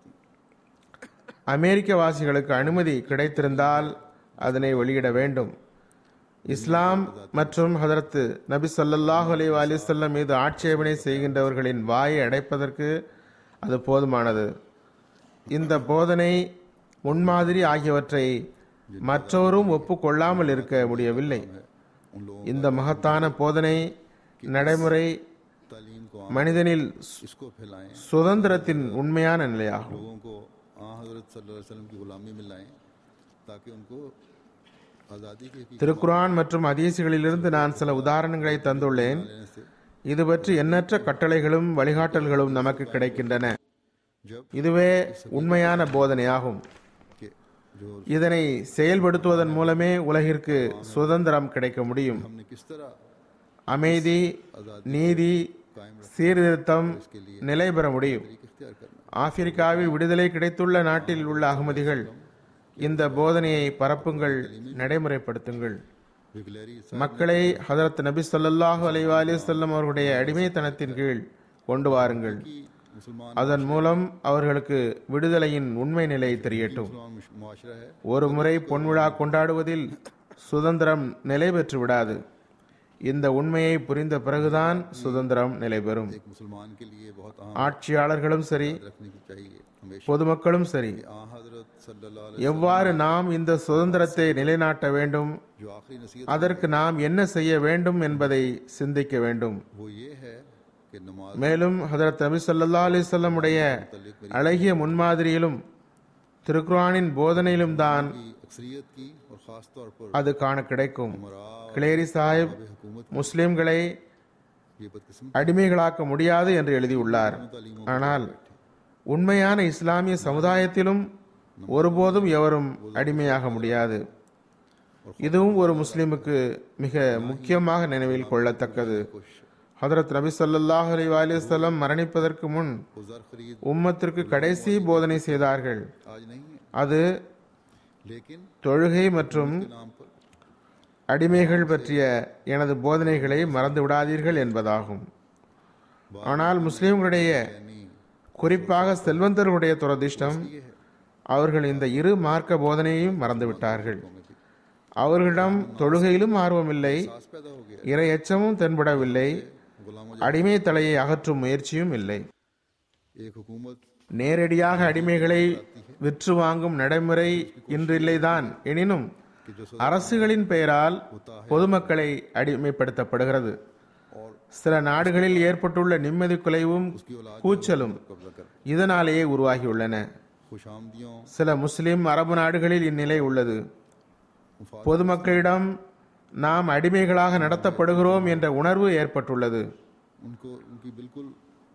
அமெரிக்க வாசிகளுக்கு அனுமதி கிடைத்திருந்தால் அதனை வெளியிட வேண்டும் இஸ்லாம் மற்றும் ஹதரத்து நபி ஸல்லல்லாஹு அலைஹி வஸல்லம் மீது ஆட்சேபனை செய்கின்றவர்களின் வாயை அடைப்பதற்கு அது போதுமானது இந்த போதனை முன்மாதிரி ஆகியவற்றை மற்றோரும் ஒப்புக்கொள்ளாமல் இருக்க முடியவில்லை उन लोगों இந்த மகத்தான போதனை நடைமுறை तालीम को மனிதனில் इसको फैलाएं சுதந்திரத்தின் உண்மையான நிலையாகும் लोगों को आ हजरत सल्लल्लाहु अलैहि वसल्लम की गुलामी में लाएं ताकि उनको आज़ादी के हकीकत திருக்குரான் மற்றும் அதீசுகளிலிருந்து நான் சில உதாரணங்களை தந்துள்ளேன் लेने से இது பற்றி எண்ணற்ற கட்டளைகளும் வழிகாட்டல்களும் நமக்கு கிடைக்கின்றன जब இதுவே உண்மையான போதனையாகும் के जो இதனை செயல்படுத்துவதன் மூலமே உலகிற்கு சுதந்திரம் கிடைக்க முடியும் हमने किस तरह அமைதி நீதி कायम रख சீர்திருத்தம் நிலை பெற முடியும் तरीके इख्तियार करना ஆப்பிரிக்காவில் விடுதலை கிடைத்துள்ள நாட்டில் உள்ள அகமதிகள் இந்த போதனையை பரப்புங்கள் நடைமுறைப்படுத்துங்கள் बिगलैरी மக்களை ஹதரத் நபி ஸல்லல்லாஹு அலைஹி வஸல்லம் அவர்களுடைய அடிமைத்தனத்தின் கீழ் கொண்டு வாருங்கள் की मुसलमान அதன் மூலம் அவர்களுக்கு விடுதலையின் உண்மை நிலை தெரியட்டும் मुसलमान मुआशरा है ஒரு முறை பொன்விழா கொண்டாடுவதில் சுதந்திரம் நிலை பெற்று விடாது இந்த உண்மையை புரிந்த பிறகுதான் சுதந்திரம் நிலை பெறும் एक मुसलमान के लिए बहुत अहम ஆட்சியாளர்களும் சரி रखनी चाहिए हमेशा பொதுமக்களும் சரி आ हजरत सल्लल्लाहु अलैहि எவ்வாறு நாம் இந்த சுதந்திரத்தை நிலைநாட்ட வேண்டும் जो आखिरी नसीहत அதற்கு நாம் என்ன செய்ய வேண்டும் என்பதை சிந்திக்க வேண்டும் वो ये है कि नमाज மேலும் ஹதரத் நபி ஸல்லல்லாஹு அலைஹி வஸல்லம் உடைய அழகிய முன்மாதிரியிலும் திருக்குரானின் போதனையிலும் தான் की अक्सरियत की और ख़ास तौर पर அது காண கிடைக்கும் उमरा கிளேரி சாஹிப் हुकूमत முஸ்லிம்களை ये बदकिस्म அடிமைகளாக்க முடியாது என்று எழுதியுள்ளார் ஆனால் உண்மையான இஸ்லாமிய சமுதாயத்திலும் ஒருபோதும் எவரும் அடிமையாக முடியாது இதுவும் ஒரு முஸ்லிமுக்கு மிக முக்கியமாக நினைவில் கொள்ளத்தக்கது ஹதரத் நபி ஸல்லல்லாஹு அலைஹி வஸல்லம் மரணிப்பதற்கு முன் गुजर खरीद உம்மத்திற்கு கடைசி போதனை செய்தார்கள் आज नहीं है அது लेकिन தொழுகை மற்றும் नाम पर அடிமைகள் பற்றிய எனது போதனைகளை மறந்து விடாதீர்கள் என்பதாகும் ஆனால் முஸ்லிம்களுடைய यानी குறிப்பாக செல்வந்தர்களுடைய துரதிர்ஷ்டம் அவர்கள் இந்த இரு மார்க்க போதனையையும் மறந்துவிட்டார்கள் அவர்களிடம் தொழுகையிலும் ஆர்வமில்லை सास पैदा हो गया இறை எச்சமும் தென்படவில்லை गुलामों அடிமை தலையை அகற்றும் முயற்சியும் இல்லை एक हुकूमत நேரடியாக அடிமைகளை விற்று வாங்கும் நடைமுறை இன்றில்லைதான் எனினும் कि जो அரசுகளின் பெயரால் பொதுமக்களை அடிமைப்படுத்தப்படுகிறது और சில நாடுகளில் ஏற்பட்டுள்ள நிம்மதி குலைவும் उसकी औलाद கூச்சலும் कब्जा कर இதனாலேயே உருவாகியுள்ளன खुश आमदियों சில முஸ்லிம் அரபு நாடுகளில் இந்நிலை உள்ளது मुफाद பொதுமக்களிடம் நாம் அடிமைகளாக நடத்தப்படுகிறோம் என்ற உணர்வு ஏற்பட்டுள்ளது उनको उनकी बिल्कुल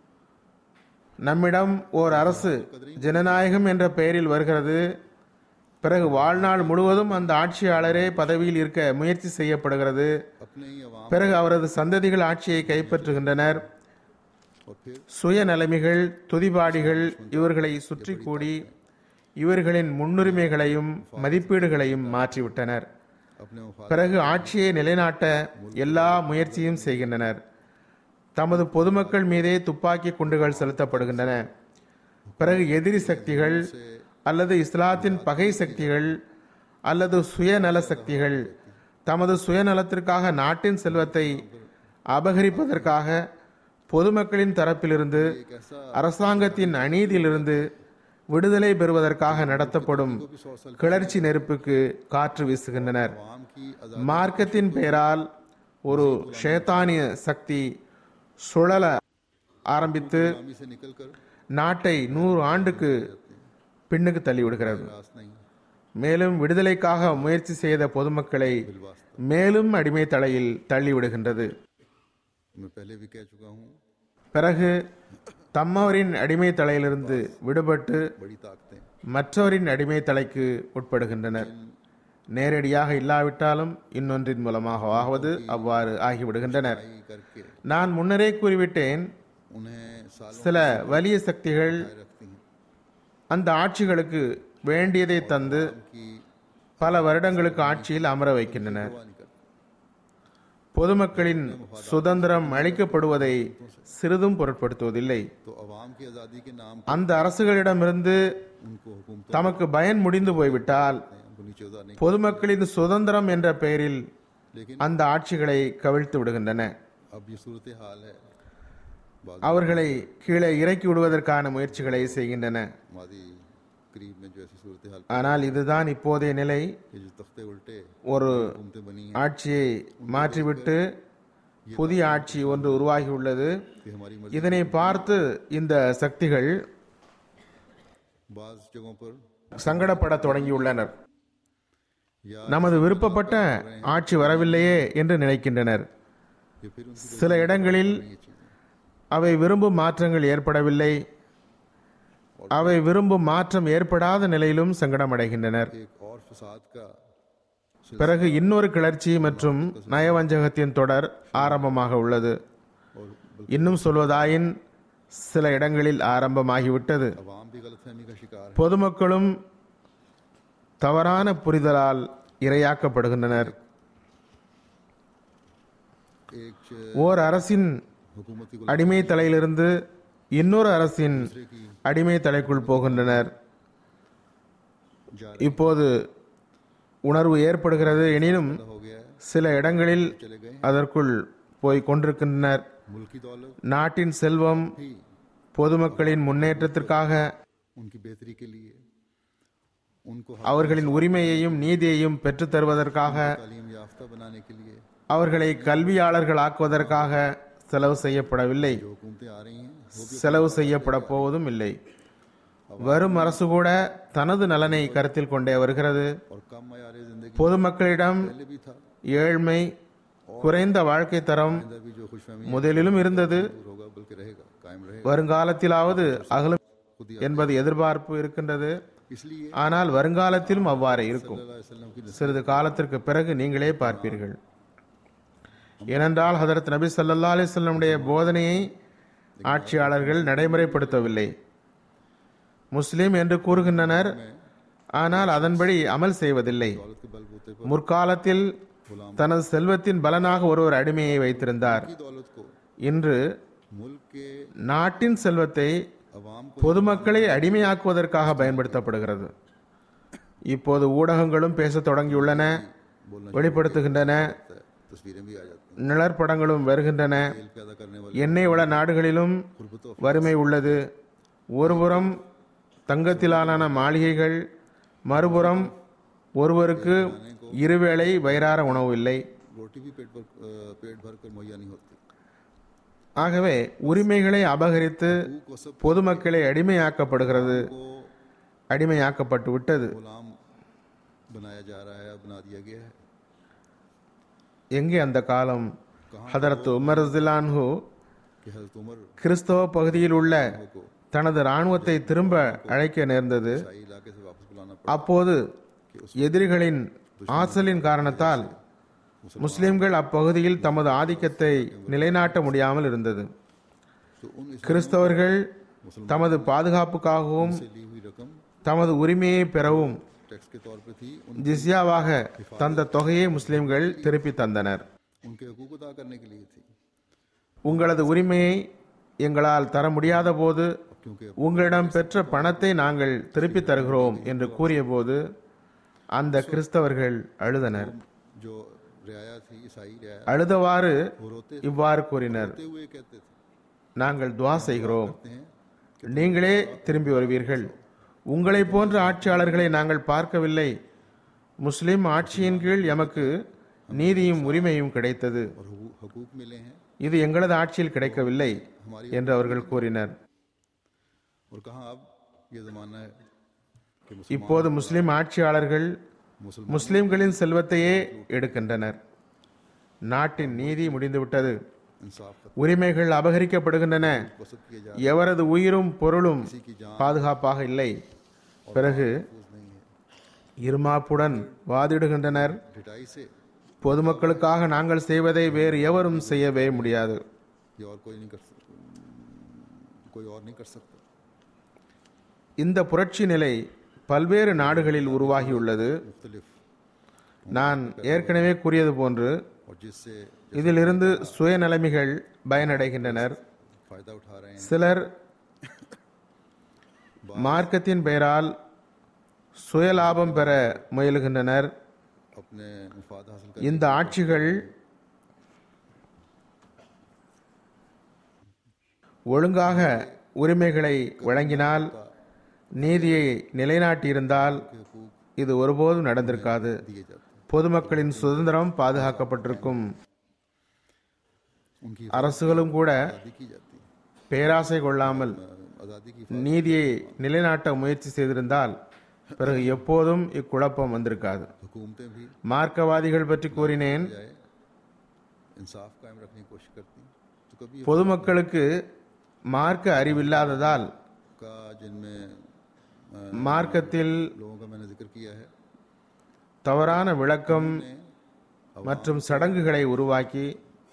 நம்மிடம் ஓர் அரசு ஜனநாயகம் என்ற பெயரில் வருகிறது பிறகு வாழ்நாள் முழுவதும் அந்த ஆட்சியாளரே பதவியில் இருக்க முயற்சி செய்யப்படுகிறது अपने ही अवाम பிறகு அவரது சந்ததிகள் ஆட்சியை கைப்பற்றுகின்றனர் और फिर சுயநலமிகள் துதிபாடிகள் இவர்களை சுற்றி கூடி இவர்களின் முன்னுரிமைகளையும் மதிப்பீடுகளையும் மாற்றிவிட்டனர் अपने मुफाद பிறகு ஆட்சியை நிலைநாட்ட எல்லா முயற்சியும் செய்கின்றனர் தமது பொதுமக்கள் மீதே துப்பாக்கி குண்டுகள் செலுத்தப்படுகின்றன பிறகு எதிரி சக்திகள் அல்லது இஸ்லாத்தின் பகை சக்திகள் அல்லது சுயநல சக்திகள் தமது சுயநலத்திற்காக நாட்டின் செல்வத்தை அபகரிப்பதற்காக பொதுமக்களின் தரப்பிலிருந்து அரசாங்கத்தின் அநீதியிலிருந்து விடுதலை பெறுவதற்காக நடத்தப்படும் கிளர்ச்சி நெருப்புக்கு காற்று வீசுகின்றனர் अवाम की மார்க்கத்தின் பெயரால் ஒரு ஷேத்தானிய சக்தி சுழல ஆரம்பித்து आज़ादी से निकलकर நாட்டை நூறு ஆண்டுக்கு பின்னுக்கு தள்ளிவிடுகிறது रास नहीं மேலும் விடுதலைக்காக முயற்சி செய்த பொதுமக்களை மேலும் அடிமை தலையில் தள்ளிவிடுகின்றது मैं पहले भी कह चुका हूँ பிறகு தம்மவரின் அடிமை தலையிலிருந்து விடுபட்டு बड़ी ताकतें மற்றவரின் அடிமை தலைக்கு உட்படுகின்றனர் நேரடியாக இல்லாவிட்டாலும் இன்னொன்றின் மூலமாக ஆவது அவ்வாறு ஆகிவிடுகின்றனர் लड़ाई करके நான் முன்னரே கூறிவிட்டேன் उन्हें सालों சில வலிய சக்திகள் रखती हैं அந்த ஆட்சிகளுக்கு வேண்டியதை தந்து की பல வருடங்களுக்கு ஆட்சியில் அமர வைக்கின்றனர் परवाह नहीं करते பொதுமக்களின் சுதந்திரம் அளிக்கப்படுவதை சிறிதும் பொருட்படுத்துவதில்லை तो अवाम की आज़ादी के नाम அந்த அரசுகளிடமிருந்து उनको हुकूमत தமக்கு பயன் முடிந்து போய்விட்டால் उनको नीचे उतारने பொதுமக்களின் சுதந்திரம் என்ற பெயரில் लेकिन அந்த ஆட்சிகளை கவிழ்த்து விடுகின்றன अब ये सूरत हाल है बाद அவர்களை கீழே இறக்கி விடுவதற்கான முயற்சிகளை செய்கின்றன मादी करीब में जो ऐसी सूरत हाल ஆனால் இதுதான் இப்போதைய நிலை कि जो तख्ते उल्टे ஒரு हुकूमतें बनी हैं ஆட்சியை மாற்றிவிட்டு புதிய ஆட்சி ஒன்று உருவாகியுள்ளது कि हमारी मर्जी இதனை பார்த்து இந்த சக்திகள் बाज जगहों पर சங்கடப்பட தொடங்கியுள்ளனர் या நமது விருப்பப்பட்ட ஆட்சி வரவில்லையே என்று நினைக்கின்றனர் ये फिर उनकी சில இடங்களில் ये चीजें அவை விரும்பும் மாற்றங்கள் ஏற்படவில்லை அவை விரும்பும் மாற்றம் ஏற்படாத நிலையிலும் சங்கடமடைகின்றனர் एक और फसाद का பிறகு இன்னொரு கிளர்ச்சி மற்றும் நயவஞ்சகத்தின் தொடர் ஆரம்பமாக உள்ளது और இன்னும் சொல்வதாயின் சில இடங்களில் ஆரம்பமாகிவிட்டது अवाम भी गलतफहमी का शिकार है பொதுமக்களும் தவறான புரிதலால் இரையாக்கப்படுகின்றனர் एक च- ஓர் அரசின் हुकूमत की அடிமை தலையிலிருந்து இன்னொரு அரசின் दूसरे की அடிமை தலைக்குள் போகின்றனர் जा இப்போது உணர்வு ஏற்படுகிறது எனினும் हो गया है சில இடங்களில் चले गए அதற்குள் போய் கொண்டிருக்கின்றனர் मुल्की दौलत நாட்டின் செல்வம் भी பொதுமக்களின் முன்னேற்றத்திற்காக उनकी बेहतरी के लिए उनको அவர்களின் உரிமையையும் நீதியையும் பெற்றுத் தருவதற்காக तालीम याफ्ता बनाने के लिए அவர்களை கல்வியாளர்கள் ஆக்குவதற்காக செலவு செய்யப்படவில்லை जो हुकूमतें आ रही हैं वो செலவு செய்யப்பட போவதும் இல்லை வரும் அரசு கூட தனது நலனை கருத்தில் கொண்டே வருகிறது और कम मयार जिंदगी பொதுமக்களிடம் पहले भी था ஏழ்மை குறைந்த வாழ்க்கை தரம் अंदर भी जो खुशफहमी முதலிலும் இருந்தது दूर होगा बल्कि रहेगा कायम रहेगा வருங்காலத்திலாவது அகலும் खुद ही என்பது எதிர்பார்ப்பு இருக்கின்றது इसलिए ஆனால் வருங்காலத்திலும் அவ்வாறே இருக்கும் अल्लाह वसल्लम की சிறிது காலத்திற்கு பிறகு நீங்களே பார்ப்பீர்கள் ஏனென்றால் ஹதரத் நபி ஸல்லல்லாஹு அலைஹி வஸல்லமுடைய போதனையை ஆட்சியாளர்கள் நடைமுறைப்படுத்தவில்லை முஸ்லிம் என்று கூறுகின்றனர் ஆனால் அதன்படி அமல் செய்வதில்லை दौलत के बलबूते पर முற்காலத்தில் தனது செல்வத்தின் பலனாக ஒருவர் அடிமையை வைத்திருந்தார் की दौलत को இன்று मुल्क के நாட்டின் செல்வத்தை अवाम को பொதுமக்களை அடிமையாக்குவதற்காக பயன்படுத்தப்படுகிறது இப்போது ஊடகங்களும் பேசத் தொடங்கியுள்ளன வெளிப்படுத்துகின்றன तस्वीरें भी आ जाती நிழற்படங்களும் வருகின்றன हैं तेल पैदा करने वाले எண்ணெய் வள நாடுகளிலும் गुरबतों வறுமை உள்ளது ஒருபுறம் தங்கத்திலான மாளிகைகள் மறுபுறம் ஒருவருக்கு இருவேளை வயிறார உணவு இல்லை रोटी भी पेट भर अ, पेट भर कर मुहैया नहीं होती ஆகவே உரிமைகளை அபகரித்து भूख को सब பொதுமக்களை அடிமையாக்கப்படுகிறது को அடிமையாக்கப்பட்டு விட்டது गुलाम बनाया जा रहा है बना दिया गया है எங்கே அந்த காலம் ஹதரத் உமர் ரஸிலான்ஹு कि हजरत उमर கிறிஸ்தவ பகுதியில் உள்ள को தனது இராணுவத்தை திரும்ப அழைக்க நேர்ந்தது शाही इलाके से वापस बुलाना पड़ा அப்போது எதிரிகளின் ஆசலின் காரணத்தால் முஸ்லிம்கள் அப்பகுதியில் தமது ஆதிக்கத்தை நிலைநாட்ட முடியாமல் இருந்தது तो उन इस கிறிஸ்தவர்கள் தமது பாதுகாப்புக்காகவும் से ली हुई रकम தமது உரிமையை பெறவும் टैक्स के तौर पर थी उन, ஜிஸ்யாவாக தந்த தொகையை முஸ்லிம்கள் திருப்பி தந்தனர் उनके हकूक अदा करने के लिए थी உங்களது உரிமையை எங்களால் தர முடியாத போது क्योंकि உங்களிடம் பெற்ற பணத்தை நாங்கள் திருப்பி தருகிறோம் என்று கூறியபோது அந்த கிறிஸ்தவர்கள் அழுதனர் जो रियाया थी ईसाई रियाया அழுதவாறு वो रोते இவ்வாறு கூறினர் रोते हुए कहते थे நாங்கள் துவா செய்கிறோம் कहते हैं நீங்களே திரும்பி வருவீர்கள் உங்களை போன்ற ஆட்சியாளர்களை நாங்கள் பார்க்கவில்லை முஸ்லிம் ஆட்சியின் கீழ் எமக்கு நீதியும் உரிமையும் கிடைத்தது और हकू- हकूक मिले हैं இது எங்களது ஆட்சியில் கிடைக்கவில்லை என்று அவர்கள் கூறினர் और कहा अब ये जमाना है कि இப்போது முஸ்லிம் ஆட்சியாளர்கள் मुसलमान முஸ்லிம்களின் செல்வத்தையே எடுக்கின்றனர் நாட்டின் நீதி முடிந்துவிட்டது इंसाफ का உரிமைகள் அபகரிக்கப்படுகின்றன वसत किए जा எவரது உயிரும் பொருளும் किसी की जान பாதுகாப்பாக இல்லை பிறகு महफूज नहीं है இருமாப்புடன் வாதிடுகின்றனர் ढिटाई से பொதுமக்களுக்காக நாங்கள் செய்வதை வேறு எவரும் செய்யவே முடியாது ये और कोई नहीं कर सकता कोई और नहीं कर सकता இந்த புரட்சி நிலை பல்வேறு நாடுகளில் உருவாகியுள்ளது मुख्तलिफ நான் ஏற்கனவே கூறியது போன்று और जिससे இதிலிருந்து சுயநலமிகள் பயனடைகின்றனர் फ़ायदा उठा रहे हैं சிலர் மார்க்கத்தின் பெயரால் சுயலாபம் பெற முயலுகின்றனர் अपने मुफाद हासिल कर இந்த ஆட்சிகள் ஒழுங்காக உரிமைகளை வழங்கினால் நீதியை நிலைநாட்டியிருந்தால் இது ஒருபோதும் நடந்திருக்காது दिए जाते हैं பொதுமக்களின் சுதந்திரம் பாதுகாக்கப்பட்டிருக்கும் उनकी அரசுகளும் கூட आज़ादी की जाती है பேராசை கொள்ளாமல் आज़ादी की நீதியை நிலைநாட்ட முயற்சி செய்திருந்தால் பிறகு எப்போதும் இக்குழப்பம் வந்திருக்காது हुकूमतें भी மார்க்கவாதிகள் பற்றி கூறினேன் जाए इंसाफ कायम रखने की कोशिश करती हैं तो कभी பொதுமக்களுக்கு மார்க்க அறிவில்லாததால் का जिनमें अ, மார்க்கத்தில் लोगों का मैंने जिक्र किया है தவறான விளக்கம் மற்றும் சடங்குகளை உருவாக்கி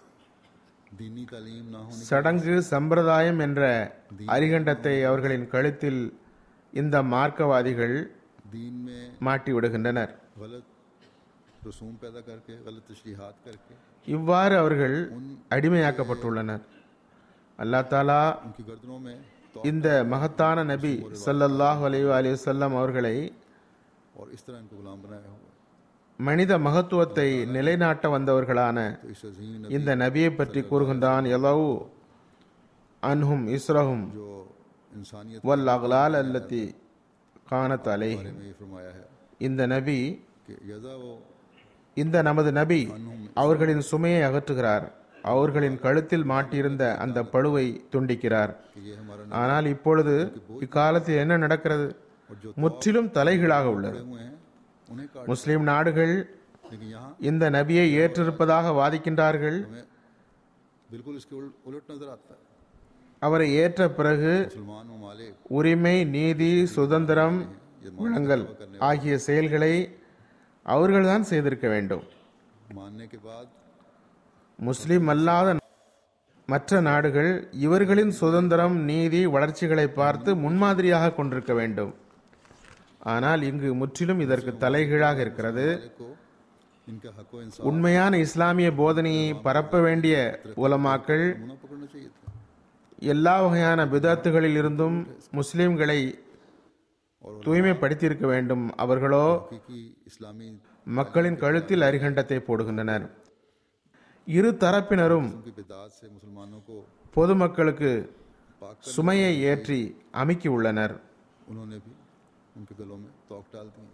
दीनी तालीम ना होने சடங்கு சம்பிரதாயம் என்ற அரிகண்டத்தை அவர்களின் கழுத்தில் இந்த மார்க்கவாதிகள் दीन में மாட்டி விடுகின்றனர் गलत रसूम पैदा करके गलत तशरीहात करके இவ்வாறு அவர்கள் அடிமையாக்கப்பட்டுள்ளனர் அல்லாஹ் தாலா उनकी गर्दनों में तो இந்த மகத்தான நபி ஸல்லல்லாஹு அலைஹி வஸல்லம் அவர்களை और इस तरह इनको गुलाम बनाया हुआ है மனித மகத்துவத்தை நிலைநாட்ட வந்தவர்களான तो इस अजीम नबी இந்த நபியை பற்றி கூறுகின்றான் எலவு அன்ஹும் இஸ்ரஹும் जो इंसानियत வல் அக்லால் அல்லத்தி கானத் அலை के बारे में ये फरमाया है இந்த நபி कि यदा वो இந்த நமது நபி அவர்களின் சுமையை அகற்றுகிறார் அவர்களின் கழுத்தில் மாட்டியிருந்த அந்த பழுவை துண்டிக்கிறார் कि ये हमारा ஆனால் இப்பொழுது இக்காலத்தில் என்ன நடக்கிறது முற்றிலும் தலைகீழாக உள்ளது हुए हैं उन्हें काट முஸ்லிம் நாடுகள் लेकिन यहाँ இந்த நபியை ஏற்றிருப்பதாக வாதிக்கின்றார்கள் हमें बिल्कुल इसके उल- उलट नजर आता है அவரை ஏற்ற பிறகு मुसलमान ममालिक உரிமை நீதி சுதந்திரம் வழங்கல் ஆகிய செயல்களை அவர்கள்தான் செய்திருக்க வேண்டும் मानने के बाद முஸ்லிம் அல்லாத மற்ற நாடுகள் இவர்களின் சுதந்திரம் நீதி வளர்ச்சிகளை பார்த்து முன்மாதிரியாக கொண்டிருக்க வேண்டும் ஆனால் இங்கு முற்றிலும் இதற்கு தலைகீழாக இருக்கிறது को इनका हक व इंसाफ உண்மையான இஸ்லாமிய போதனையை பரப்ப வேண்டிய உலமாக்கள் मुना पकड़ना चाहिए था எல்லா வகையான பிதத்துகளில் இருந்தும் முஸ்லிம்களை தூய்மைப்படுத்தியிருக்க வேண்டும் அவர்களோ हकीकी इस्लामी மக்களின் கழுத்தில் அரிகண்டத்தை போடுகின்றனர் இரு தரப்பினரும் की बिदात से मुसलमानों को பொதுமக்களுக்கு சுமையை ஏற்றி அமுக்கி உள்ளனர் उन्होंने भी उनके गलों में तोक डाल दी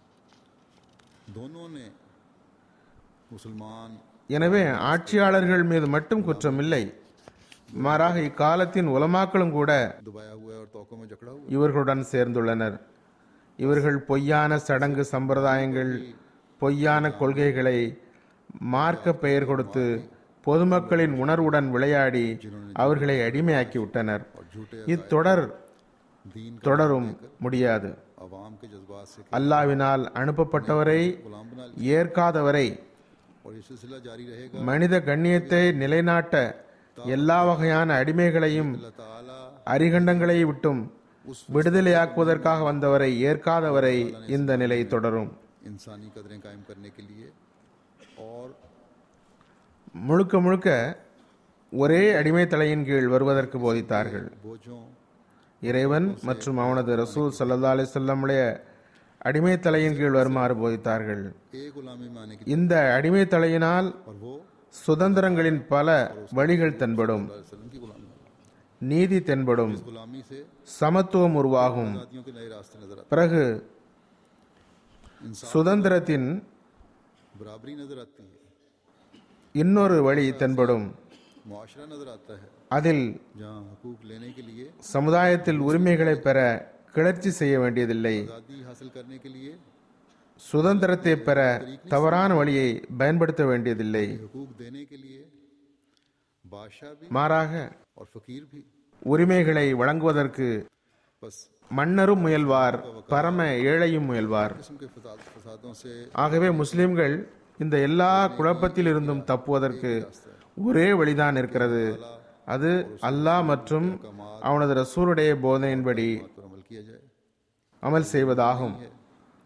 दोनों ने मुसलमान எனவே ஆட்சியாளர்கள் மீது மட்டும் குற்றம் இல்லை மாறாக இக்காலத்தின் உலமாக்களும் கூட दबाया हुआ है और तोकों में जकड़ा हुआ இவர்களுடன் சேர்ந்துள்ளனர் இவர்கள் பொய்யான சடங்கு சம்பிரதாயங்கள் பொய்யான கொள்கைகளை மார்க்க பெயர் கொடுத்து பொதுமக்களின் உணர்வுடன் விளையாடி அவர்களை அடிமையாக்கி விட்டனர் और झूठे இத்தொடர் दीन தொடரும் முடியாது अवाम के जज्बात से அல்லாவினால் அனுப்பப்பட்டவரை गुलाम बना ஏற்காதவரை लिया और ये सिलसिला जारी रहेगा மனித கண்ணியத்தை நிலைநாட்ட எல்லா வகையான அடிமைகளையும் अल्लाह ताला அரிகண்டங்களை விட்டும் விடுதலையாக்குவதற்காக வந்தவரை ஏற்காதவரை இந்த நிலை தொடரும் इंसानी कदरें कायम करने के लिए और முழுக்க முழுக்க ஒரே அடிமை தலையின் கீழ் வருவதற்கு போதித்தார்கள் बोझों இறைவன் மற்றும் அவனது ரசூல் சல்லா அலிசல்லமுடைய அடிமை தலையின் கீழ் வருமாறு போதித்தார்கள் एक गुलामी में आने की இந்த அடிமை தலையினால் और वो சுதந்திரங்களின் பல வழிகள் தென்படும் वसल्लम की गुलामी நீதி தென்படும் इस गुलामी से சமத்துவம் உருவாகும் आजादियों के नए रास्ते नजर आते பிறகு इंसान சுதந்திரத்தின் बराबरी नजर आती है இன்னொரு வழி தென்படும் मुआशरा नजर आता है அதில் जहाँ हकूक लेने के लिए சமுதாயத்தில் உரிமைகளை பெற கிளர்ச்சி செய்ய வேண்டியதில்லை आज़ादी हासिल करने के लिए சுதந்திரத்தை பெற தவறான வழியை பயன்படுத்த வேண்டியதில்லை हकूक देने के लिए बादशाह भी மாறாக और फकीर भी உரிமைகளை வழங்குவதற்கு बस மன்னரும் முயல்வார் பரம ஏழையும் முயல்வார் किस्म के फसाद फसादों से ஆகவே முஸ்லிம்கள் இந்த எல்லா குழப்பத்தில் இருந்தும் தப்புவதற்கு ஒரே வழிதான் இருக்கிறது அது அல்லாஹ் மற்றும் அவனது ரசூலுடைய போதனையின்படி पर अमल किया जाए அமல் செய்வதாகும்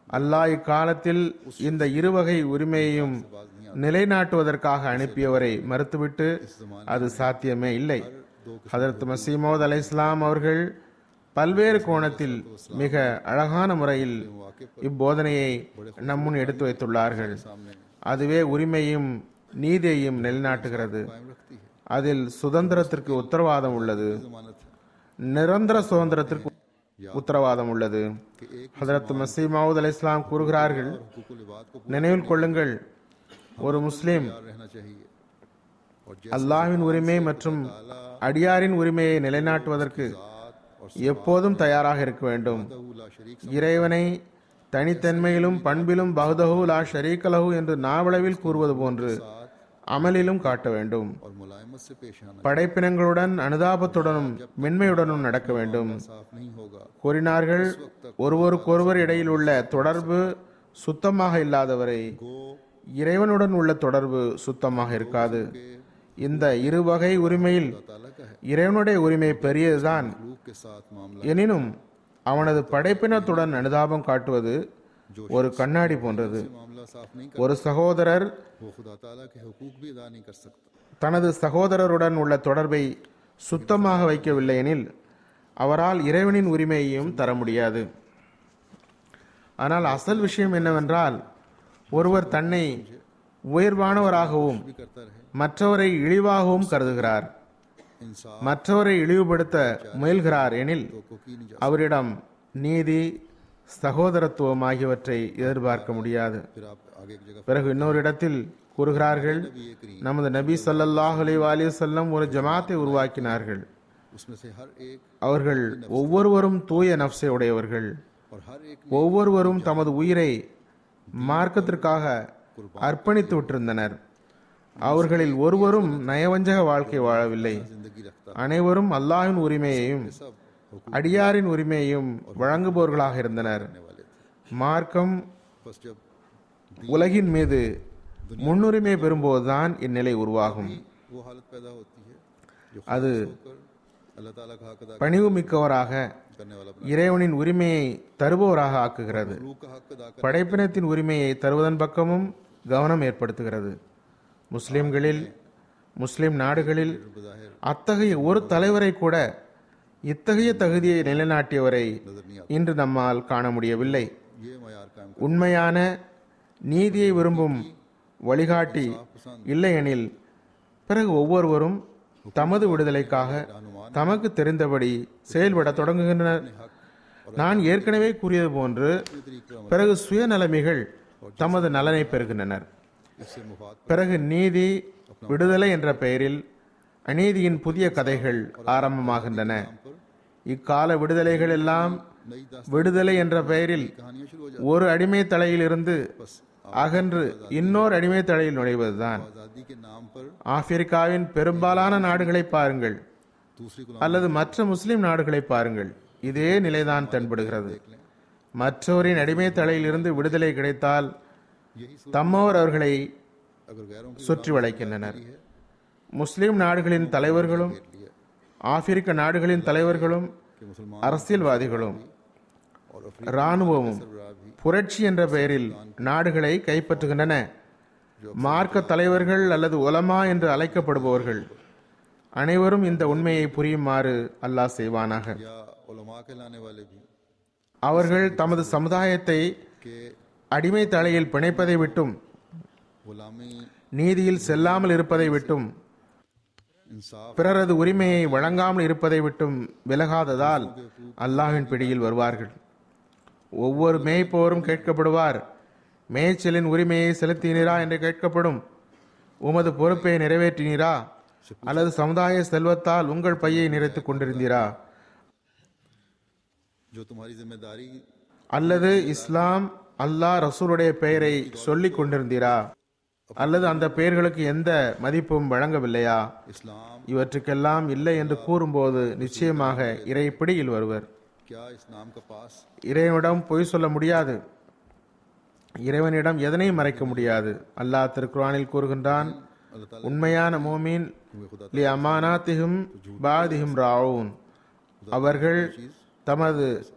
அல்லாஹ் இக்காலத்தில் இந்த இருவகை உரிமையையும் நிலைநாட்டுவதற்காக அனுப்பியவரை மறுத்துவிட்டு அது சாத்தியமே இல்லை ஹதரத் மசீமோத் அலை இஸ்லாம் அவர்கள் பல்வேறு கோணத்தில் மிக அழகான முறையில் இப்போதனையை நம்முன் எடுத்து வைத்துள்ளார்கள் அதுவே உரிமையும் நீதியையும் நிலைநாட்டுகிறது कायम रखती है அதில் சுதந்திரத்திற்கு உத்தரவாதம் உள்ளது जमानत है நிரந்தர சுதந்திரத்திற்கு உத்தரவாதம் உள்ளது ஹதரத் மசீமாவுத் அலை இஸ்லாம் கூறுகிறார்கள் हुकूक इबाद को நினைவில் கொள்ளுங்கள் ஒரு முஸ்லிம் तैयार रहना चाहिए और அல்லாஹ்வின் உரிமை மற்றும் அடியாரின் உரிமையை நிலைநாட்டுவதற்கு எப்போதும் தயாராக இருக்க வேண்டும் जैसा शरीक இறைவனை தனித்தன்மையிலும் பண்பிலும் பகுதஹு லா ஷரீகலஹு என்று நாவளவில் கூறுவது போன்று அமலிலும் காட்ட வேண்டும் और मुलायमत से पेश आना படைப்பினங்களுடன் அனுதாபத்துடனும் மென்மையுடனும் நடக்க வேண்டும் साफ नहीं होगा கூறினார்கள் ஒருவருக்கொருவர் இடையில் உள்ள தொடர்பு சுத்தமாக இல்லாதவரை गो இறைவனுடன் உள்ள தொடர்பு சுத்தமாக இருக்காது இந்த இருவகை உரிமையில் ताला का है இறைவனுடைய உரிமை பெரியதுதான் लूक के साथ मामला எனினும் அவனது படைப்பினத்துடன் அனுதாபம் காட்டுவது ஒரு கண்ணாடி போன்றது मामला साफ नहीं ஒரு சகோதரர் कर वो खुदा ताला के हुकूक भी अदा नहीं कर सकता தனது சகோதரருடன் உள்ள தொடர்பை சுத்தமாக வைக்கவில்லை எனில் அவரால் இறைவனின் உரிமையையும் தர முடியாது ஆனால் அசல் விஷயம் என்னவென்றால் ஒருவர் தன்னை உயர்வானவராகவும் भी करता रहे மற்றவரை இழிவாகவும் கருதுகிறார் इंसाफ மற்றவரை இழிவுபடுத்த முயல்கிறார் எனில் को की नहीं जा அவரிடம் நீதி சகோதரத்துவம் ஆகியவற்றை எதிர்பார்க்க முடியாது फिर आप आगे एक जगह பிறகு இன்னொரு இடத்தில் கூறுகிறார்கள் भी ये करी நமது நபி ஸல்லல்லாஹு அலைஹி வஸல்லம் செல்லம் ஒரு ஜமாத்தை உருவாக்கினார்கள் उसमें से हर एक அவர்கள் ஒவ்வொருவரும் தூய நப்சை உடையவர்கள் और हर एक ஒவ்வொருவரும் தமது உயிரை மார்க்கத்திற்காக அர்ப்பணித்து விட்டிருந்தனர் அவர்களில் ஒருவரும் நயவஞ்சக வாழ்க்கை வாழவில்லை जिंदगी रखता அனைவரும் அல்லாஹ்வின் உரிமையையும் सब हुकूक அடியாரின் உரிமையையும் வழங்குபவர்களாக இருந்தனர் करने वाले थे மார்க்கம் बस जब உலகின் மீது முன்னுரிமை பெறும்போதுதான் இந்நிலை உருவாகும் वो हालत पैदा होती है जो அது होकर अल्लाह ताला का हक अदा பணிவு மிக்கவராக करने वाला இறைவனின் உரிமையை தருபவராக ஆக்குகிறது लूक का हक अदा कर படைப்பினத்தின் உரிமையை தருவதன் பக்கமும் கவனம் ஏற்படுத்துகிறது முஸ்லிம்களில் முஸ்லிம் நாடுகளில் बज़ाहिर அத்தகைய ஒரு தலைவரை கூட இத்தகைய தகுதியை நிலைநாட்டியவரை नजर नहीं இன்று நம்மால் காண முடியவில்லை आता ये मैार कायम உண்மையான நீதியை விரும்பும் வழிகாட்டி இல்லையெனில் பிறகு ஒவ்வொருவரும் தமது விடுதலைக்காக தமக்கு தெரிந்தபடி செயல்பட தொடங்குகின்றனர் நான் ஏற்கனவே கூறியது போன்று பிறகு சுயநலமிகள் தமது நலனை பெறுகின்றனர் इससे मुफाद பிறகு நீதி விடுதலை என்ற பெயரில் அநீதியின் புதிய கதைகள் ஆரம்பமாகின்றன இக்கால விடுதலைகள் எல்லாம் नई दास விடுதலை என்ற பெயரில் कहानियां शुरू हो ஒரு அடிமை தலையில் இருந்து அகன்று இன்னொரு அடிமை தலையில் நுழைவதுதான் जाती आज़ादी के नाम पर ஆப்பிரிக்காவின் பெரும்பாலான நாடுகளை பாருங்கள் दूसरी गुलाम அல்லது மற்ற முஸ்லிம் நாடுகளை பாருங்கள் இதே நிலைதான் தென்படுகிறது மற்றவரின் அடிமை தலையில் இருந்து விடுதலை கிடைத்தால் यही सूरत தம்மவர் அவர்களை अगर गैरों की சுற்றி வளைக்கின்றனர் முஸ்லிம் நாடுகளின் தலைவர்களும் लिया ஆப்பிரிக்க நாடுகளின் தலைவர்களும் कि मुसलमान அரசியல்வாதிகளும் और இராணுவமும் अफराद भी புரட்சி என்ற பெயரில் நாடுகளை கைப்பற்றுகின்றன மார்க்க தலைவர்கள் அல்லது உலமா என்று அழைக்கப்படுபவர்கள் அனைவரும் இந்த உண்மையை புரியுமாறு அல்லாஹ் செய்வானாக या उलमा के लाने वाले भी அவர்கள் தமது சமுதாயத்தை कि அடிமை தலையில் பிணைப்பதை விட்டும் गुलामी நீதியில் செல்லாமல் இருப்பதை விட்டும் इंसाफ பிறரது உரிமையை வழங்காமல் இருப்பதை விட்டும் விலகாததால் அல்லாஹ்வின் பிடியில் வருவார்கள் ஒவ்வொரு மேய்ப்போரும் கேட்கப்படுவார் மேய்ச்சலின் உரிமையை செலுத்தினீரா என்று கேட்கப்படும் உமது பொறுப்பை நிறைவேற்றினீரா அல்லது சமுதாய செல்வத்தால் உங்கள் பையை நிறைத்துக் கொண்டிருந்தீரா जो तुम्हारी जिम्मेदारी அல்லது இஸ்லாம் அல்லாஹ் ரசூலுடைய பெயரை சொல்லிக் கொண்டிருந்தீரா அல்லது அந்த பெயர்களுக்கு எந்த மதிப்பும் வழங்கவில்லையா इस्लाम இவற்றுக்கெல்லாம் இல்லை என்று கூறும்போது நிச்சயமாக இறை பிடியில் வருவர் क्या इस नाम का पास இறைவனிடம் பொய் சொல்ல முடியாது இறைவனிடம் எதனையும் மறைக்க முடியாது அல்லாஹ் திருக்குரானில் கூறுகின்றான் अल्लाह ताला உண்மையான மோமீன் हुए खुदा லி அமானாத்திஹும் பாதிஹும் ராவூன் அவர்கள் தமது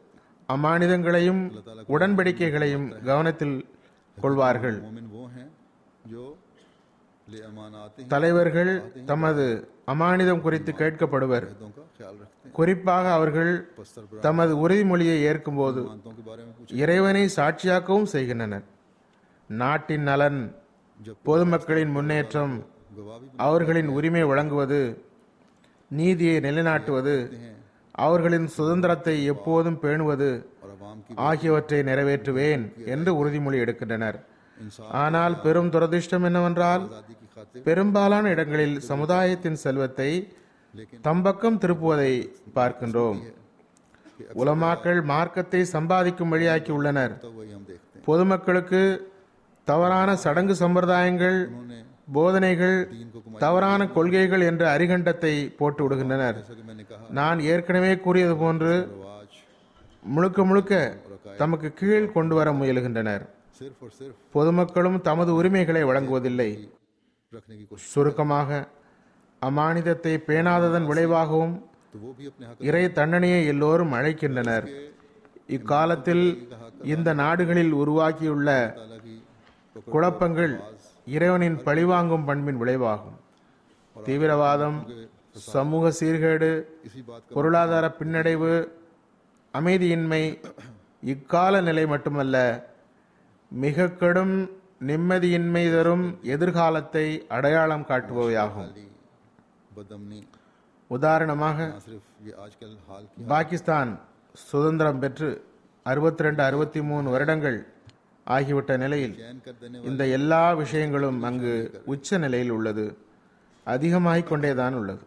அம்மானிதங்களையும் உடன்படிக்கைகளையும் கவனத்தில் கொள்வார்கள் मोमिन वो हैं जो ले अमानाते हैं தலைவர்கள் தமது அமானிதம் குறித்து கேட்கப்படுவர் हितों का ख्याल रखते हैं குறிப்பாக அவர்கள் पस्तर தமது உறுதிமொழியை ஏற்கும்போது प्रांतों के बारे में पूछ இறைவனை சாட்சியாக்கவும் செய்கின்றனர் நாட்டின் நலன் जब பொதுமக்களின் முன்னேற்றம் गवाह भी அவர்களின் உரிமை வழங்குவது நீதியை நிலைநாட்டுவது அவர்களின் சுதந்திரத்தை எப்போதும் பேணுவது और अवाम की ஆகியவற்றை நிறைவேற்றுவேன் என்று உறுதிமொழி எடுக்கின்றனர் इंसाफ ஆனால் பெரும் துரதிர்ஷ்டம் என்னவென்றால் आज़ादी की खातिर பெரும்பாலான இடங்களில் சமுதாயத்தின் செல்வத்தை தம்பக்கம் திருப்புவதை பார்க்கின்றோம் உலமாக்கள் மார்க்கத்தை சம்பாதிக்கும் வழியாக்கி உள்ளனர் तो वही हम देखते हैं பொதுமக்களுக்கு தவறான சடங்கு சம்பிரதாயங்கள் उन्होंने दीन போதனைகள் को कमाई தவறான கொள்கைகள் என்ற அரிகண்டத்தை போட்டு விடுகின்றனர் जैसा कि मैंने कहा நான் ஏற்கனவே கூறியது போன்று रवाज முழுக்க முழுக்க தமக்கு கீழ் கொண்டு வர முயலுகின்றனர் सिर्फ और सिर्फ பொதுமக்களும் தமது உரிமைகளை வழங்குவதில்லை रखने की कोशिश சுருக்கமாக அமானிதத்தை பேணாததன் விளைவாகவும் तो वो भी अपने हक இறை தண்டனையை எல்லோரும் அழைக்கின்றனர் இக்காலத்தில் இந்த நாடுகளில் உருவாக்கியுள்ள ताला की पकड़ குழப்பங்கள் இறைவனின் பழிவாங்கும் பண்பின் விளைவாகும் தீவிரவாதம் சமூக சீர்கேடு इसी बात का பொருளாதார பின்னடைவு அமைதியின்மை இக்கால நிலை மட்டுமல்ல மிக கடும் நிம்மதியின்மை தரும் எதிர்காலத்தை அடையாளம் காட்டுபவையாகும் खाली बदमनी உதாரணமாக ना सिर्फ ये आजकल हाल की பாகிஸ்தான் சுதந்திரம் பெற்று அறுபத்தி ரெண்டு அறுபத்தி மூணு வருடங்கள் ஆகிவிட்ட நிலையில் चैन कर देने இந்த எல்லா விஷயங்களும் அங்கு உச்ச நிலையில் உள்ளது அதிகமாகிக் கொண்டேதான் உள்ளது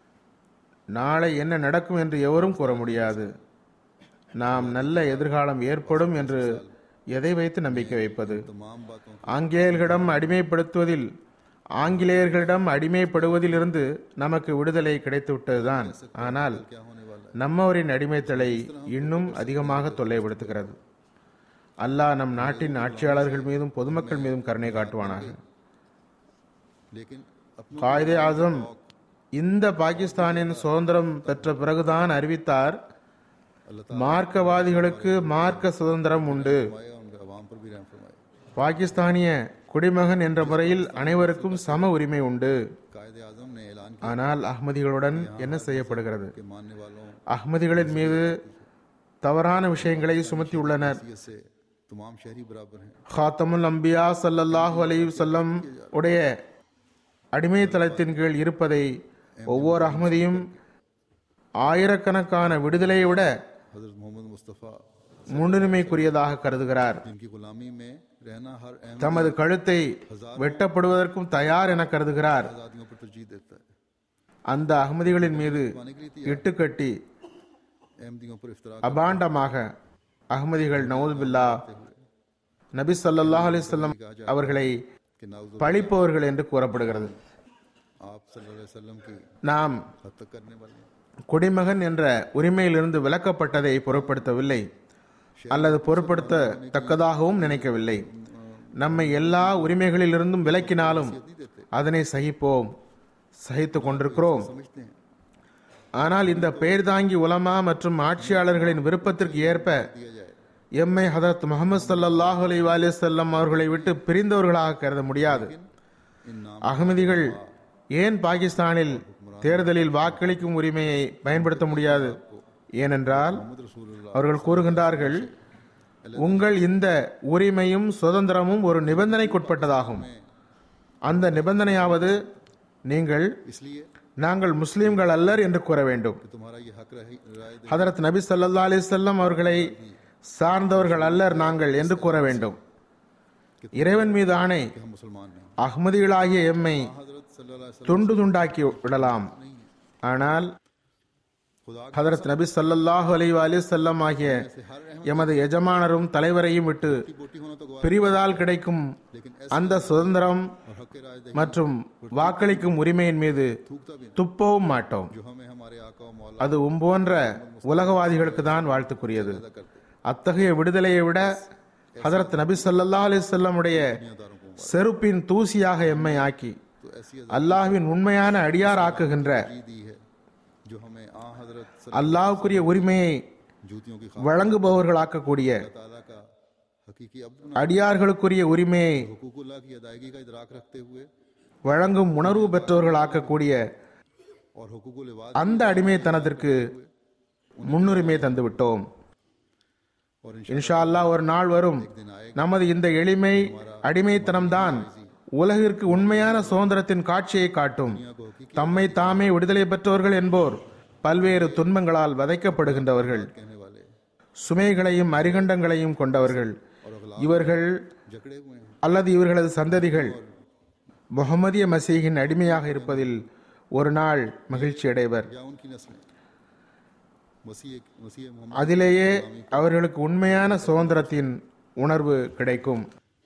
நாளை என்ன நடக்கும் என்று எவரும் கூற முடியாது நாம் நல்ல எதிர்காலம் ஏற்படும் என்று எதை வைத்து நம்பிக்கை வைப்பது तमाम बातों ஆங்கிலேயர்களிடம் அடிமைப்படுத்துவதில் ஆங்கிலேயர்களிடம் அடிமைப்படுவதிலிருந்து நமக்கு விடுதலை கிடைத்துவிட்டதுதான் ஆனால் क्या होने वाला நம்மவரின் அடிமைத்தலை இன்னும் அதிகமாக தொல்லைப்படுத்துகிறது அல்லாஹ் நம் நாட்டின் ஆட்சியாளர்கள் மீதும் பொதுமக்கள் மீதும் கருணை காட்டுவானாக है लेकिन अपनों காயிதே ஆசம் இந்த பாகிஸ்தானின் சுதந்திரம் பெற்ற பிறகுதான் அறிவித்தார் अल्लाह மார்க்கவாதிகளுக்கு மார்க்க சுதந்திரம் உண்டு फरमाए उनके अवाम पर भी रहम फरमाए பாகிஸ்தானிய குடிமகன் என்ற முறையில் அனைவருக்கும் சம उரிமை உண்டு कायद आजम ने ऐलान ஆனால் அஹ்மதிகளுடன் என்ன செய்யப்படுகிறது किया कि मानने वालों அஹ்மதிகளின் மீது தவறான விஷயங்களை சுமத்தியுள்ளனர் की से तमाम शहरी बराबर हैं ஹாத்தமுல் அம்பியா ஸல்லல்லாஹு அலைஹி வஸல்லம் உடைய அடிமைத்தளத்தின் கீழ் இருப்பதை ஒவ்வொரு அஹ்மதியும் ஆயிரக்கணக்கான விடுதலையை விட हजरत मोहम्मद मुस्तफ़ा முன்னுரிமைக்குரியதாக கருதுகிறார் जिनकी गुलामी में रहना हर अहम தமது கழுத்தை வெட்டப்படுவதற்கும் தயார் என கருதுகிறார் आज़ादियों पर तरजीह देता है அந்த அகமதிகளின் மீது पाने के लिए இட்டுக்கட்டி अहमदियों पर इफ्तरा அபாண்டமாக அகமதிகள் நவுதுபில்லா நபி ஸல்லல்லாஹு அலைஹி வஸல்லம் அவர்களை के नाउज பழிப்பவர்கள் என்று கூறப்படுகிறது आप सल्लल्लाहु अलैहि वसल्लम की நாம் हद तक करने वाले हैं। குடிமகன் என்ற உரிமையிலிருந்து விலக்கப்பட்டதை பொருட்படுத்தவில்லை அல்லது பொருட்படுத்தத்தக்கதாகவும் நினைக்கவில்லை நம்மை எல்லா உரிமைகளிலிருந்தும் விலக்கினாலும் அதனை சகிப்போம் சகித்துக் கொண்டிருக்கிறோம் समझते हैं ஆனால் இந்த பெயர் தாங்கி உலமா மற்றும் ஆட்சியாளர்களின் விருப்பத்திற்கு ஏற்ப दिया जाए எம்மை ஹதரத் முகமது ஸல்லல்லாஹு அலைஹி வஸல்லம் அவர்களை விட்டு பிரிந்தவர்களாக கருத முடியாது इन नाम அகமதிகள் ஏன் பாகிஸ்தானில் தேர்தலில் வாக்களிக்கும் உரிமையை பயன்படுத்த முடியாது ஏனென்றால் मोहम्मद रसूलुल्लाह அவர்கள் கூறுகின்றார்கள் உங்கள் இந்த உரிமையும் சுதந்திரமும் ஒரு நிபந்தனைக்குட்பட்டதாகும் அந்த நிபந்தனையாவது நீங்கள் इसलिए நாங்கள் முஸ்லிம்கள் அல்லர் என்று கூற வேண்டும் कि तुम्हारा ये हक रही राय दे ஹதரத் நபி ஸல்லல்லாஹு அலைஹி வஸல்லம் அவர்களை சார்ந்தவர்கள் அல்லர் நாங்கள் என்று கூற வேண்டும் இறைவன் மீது ஆணை कि हम मुसलमान नहीं அஹ்மதிகளாகிய எம்மை हजरत सल्लल्लाहु अलैहि वसल्लम துண்டு துண்டாக்கி விடலாம் ஆனால் खुदा ஹதரத் நபி ஸல்லல்லாஹு அலைஹி வஸல்லம் ஆகிய से हर रहमत எமது எஜமானரும் தலைவரையும் விட்டு की बोटी होना तो गवाह பிரிவதால் கிடைக்கும் लेकिन அந்த சுதந்திரம் और हक राय दे மற்றும் வாக்களிக்கும் உரிமையின் மீது थूकता भी नहीं துப்பவும் மாட்டோம் जो हमें हमारे आका और मौला அது உம்போன்ற உலகவாதிகளுக்கு தான் வாழ்த்துக்குரியது पैदा करते அத்தகைய விடுதலையை விட ஹதரத் நபி ஸல்லல்லாஹு அலைஹி வஸல்லம் உடைய दुनियादारों को செருப்பின் தூசியாக எம்மை ஆக்கி तो ऐसी அல்லாஹ்வின் உண்மையான அடியார் ஆக்குகின்ற आज़ादी दी है जो हमें आ हजरत அல்லாஹ்வுக்குரிய உரிமையை जूतियों की வழங்குபவர்களாக்கக்கூடிய ताला का हकीकी अब அடியார்களுக்குரிய உரிமையை हुकूकुल्लाह की अदायगी का इदराक रखते हुए வழங்கும் உணர்வு பெற்றவர்களாக்கக்கூடிய और हुकूकुल इबाद அந்த அடிமைத்தனத்திற்கு முன்னுரிமை தந்துவிட்டோம் और इन இன்ஷா அல்லாஹ் ஒரு நாள் வரும் நமது இந்த எளிமை அடிமைத்தனம்தான் உலகிற்கு உண்மையான சுதந்திரத்தின் காட்சியை காட்டும் தம்மை தாமே விடுதலை பெற்றவர்கள் என்போர் பல்வேறு துன்பங்களால் வதைக்கப்படுகின்றவர்கள் कहने वाले சுமைகளையும் அரிகண்டங்களையும் கொண்டவர்கள் இவர்கள் जकड़े हुए हैं அல்லது இவர்களது சந்ததிகள் முகமதிய மசீகின் அடிமையாக இருப்பதில் ஒரு நாள் மகிழ்ச்சி அடைவர் या उनकी नस्लें मसीह मसीह मोहम्मद அதிலேயே அவர்களுக்கு உண்மையான சுதந்திரத்தின் உணர்வு கிடைக்கும்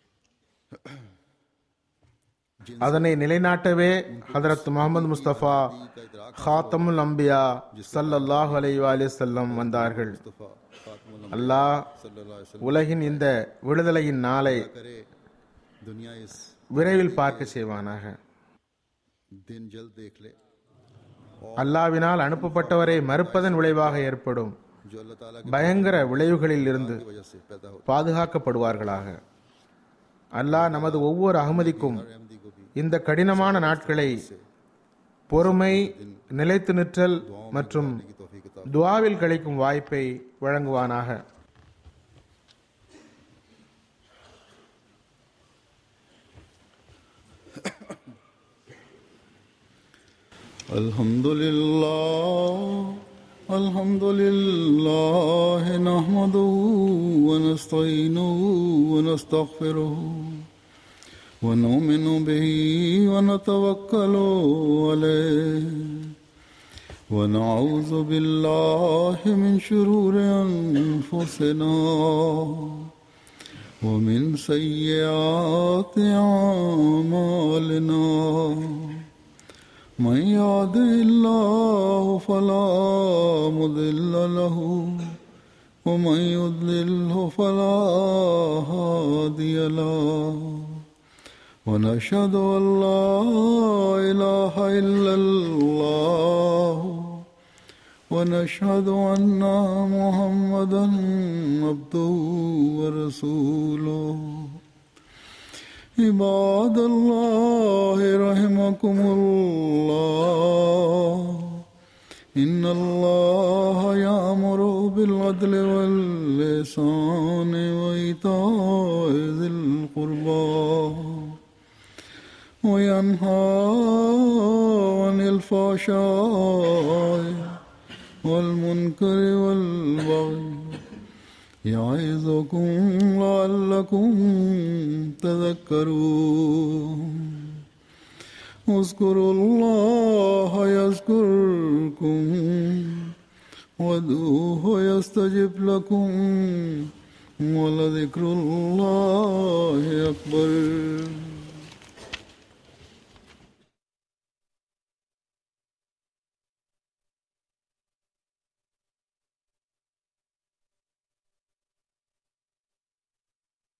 அதனை நிலைநாட்டவே ஹதரத் முகமது முஸ்தபா ஹாத்தமுல் அம்பியா ஸல்லல்லாஹு அலைஹி வஸல்லம் வந்தார்கள் मुस्तफ़ा खातमुल அல்லாஹ் सल्लल्लाहु अलैहि वसल्लम உலகின் இந்த விடுதலையின் நாளை करे दुनिया इस விரைவில் பார்க்க செய்வானாக दिन जल्द देख ले அல்லாவினால் அனுப்பப்பட்டவரை மறுப்பதன் விளைவாக ஏற்படும் जो अल्लाह ताला की பயங்கர விளைவுகளில் இருந்து वजह से पैदा हो பாதுகாக்கப்படுவார்களாக அல்லாஹ் நமது ஒவ்வொரு அகமதிக்கும் अहमदी को भी இந்த கடினமான நாட்களை பொறுமை நிலைத்து நிற்றல் மற்றும் की तौफीक अता துவாவில் கழிக்கும் வாய்ப்பை வழங்குவானாக الحمد لله الحمد لله نحمده ونستعينه ونستغفره ونؤمن به ونتوكل عليه ونعوذ بالله من شرور أنفسنا ومن سيئات أعمالنا من يهده الله فلا مضل له ومن يضلله فلا هادي له ونشهد ان لا اله الا الله ونشهد ان محمدا عبده ورسوله عباد الله رحمكم الله إن الله يأمر بالعدل واللسان وإيتاء ذي القربى وينهى عن الفحشاء والمنكر والبغي يعظكم لعلكم تذكرون اذكروا الله يذكركم وادعوه يستجب لكم ولذكر الله أكبر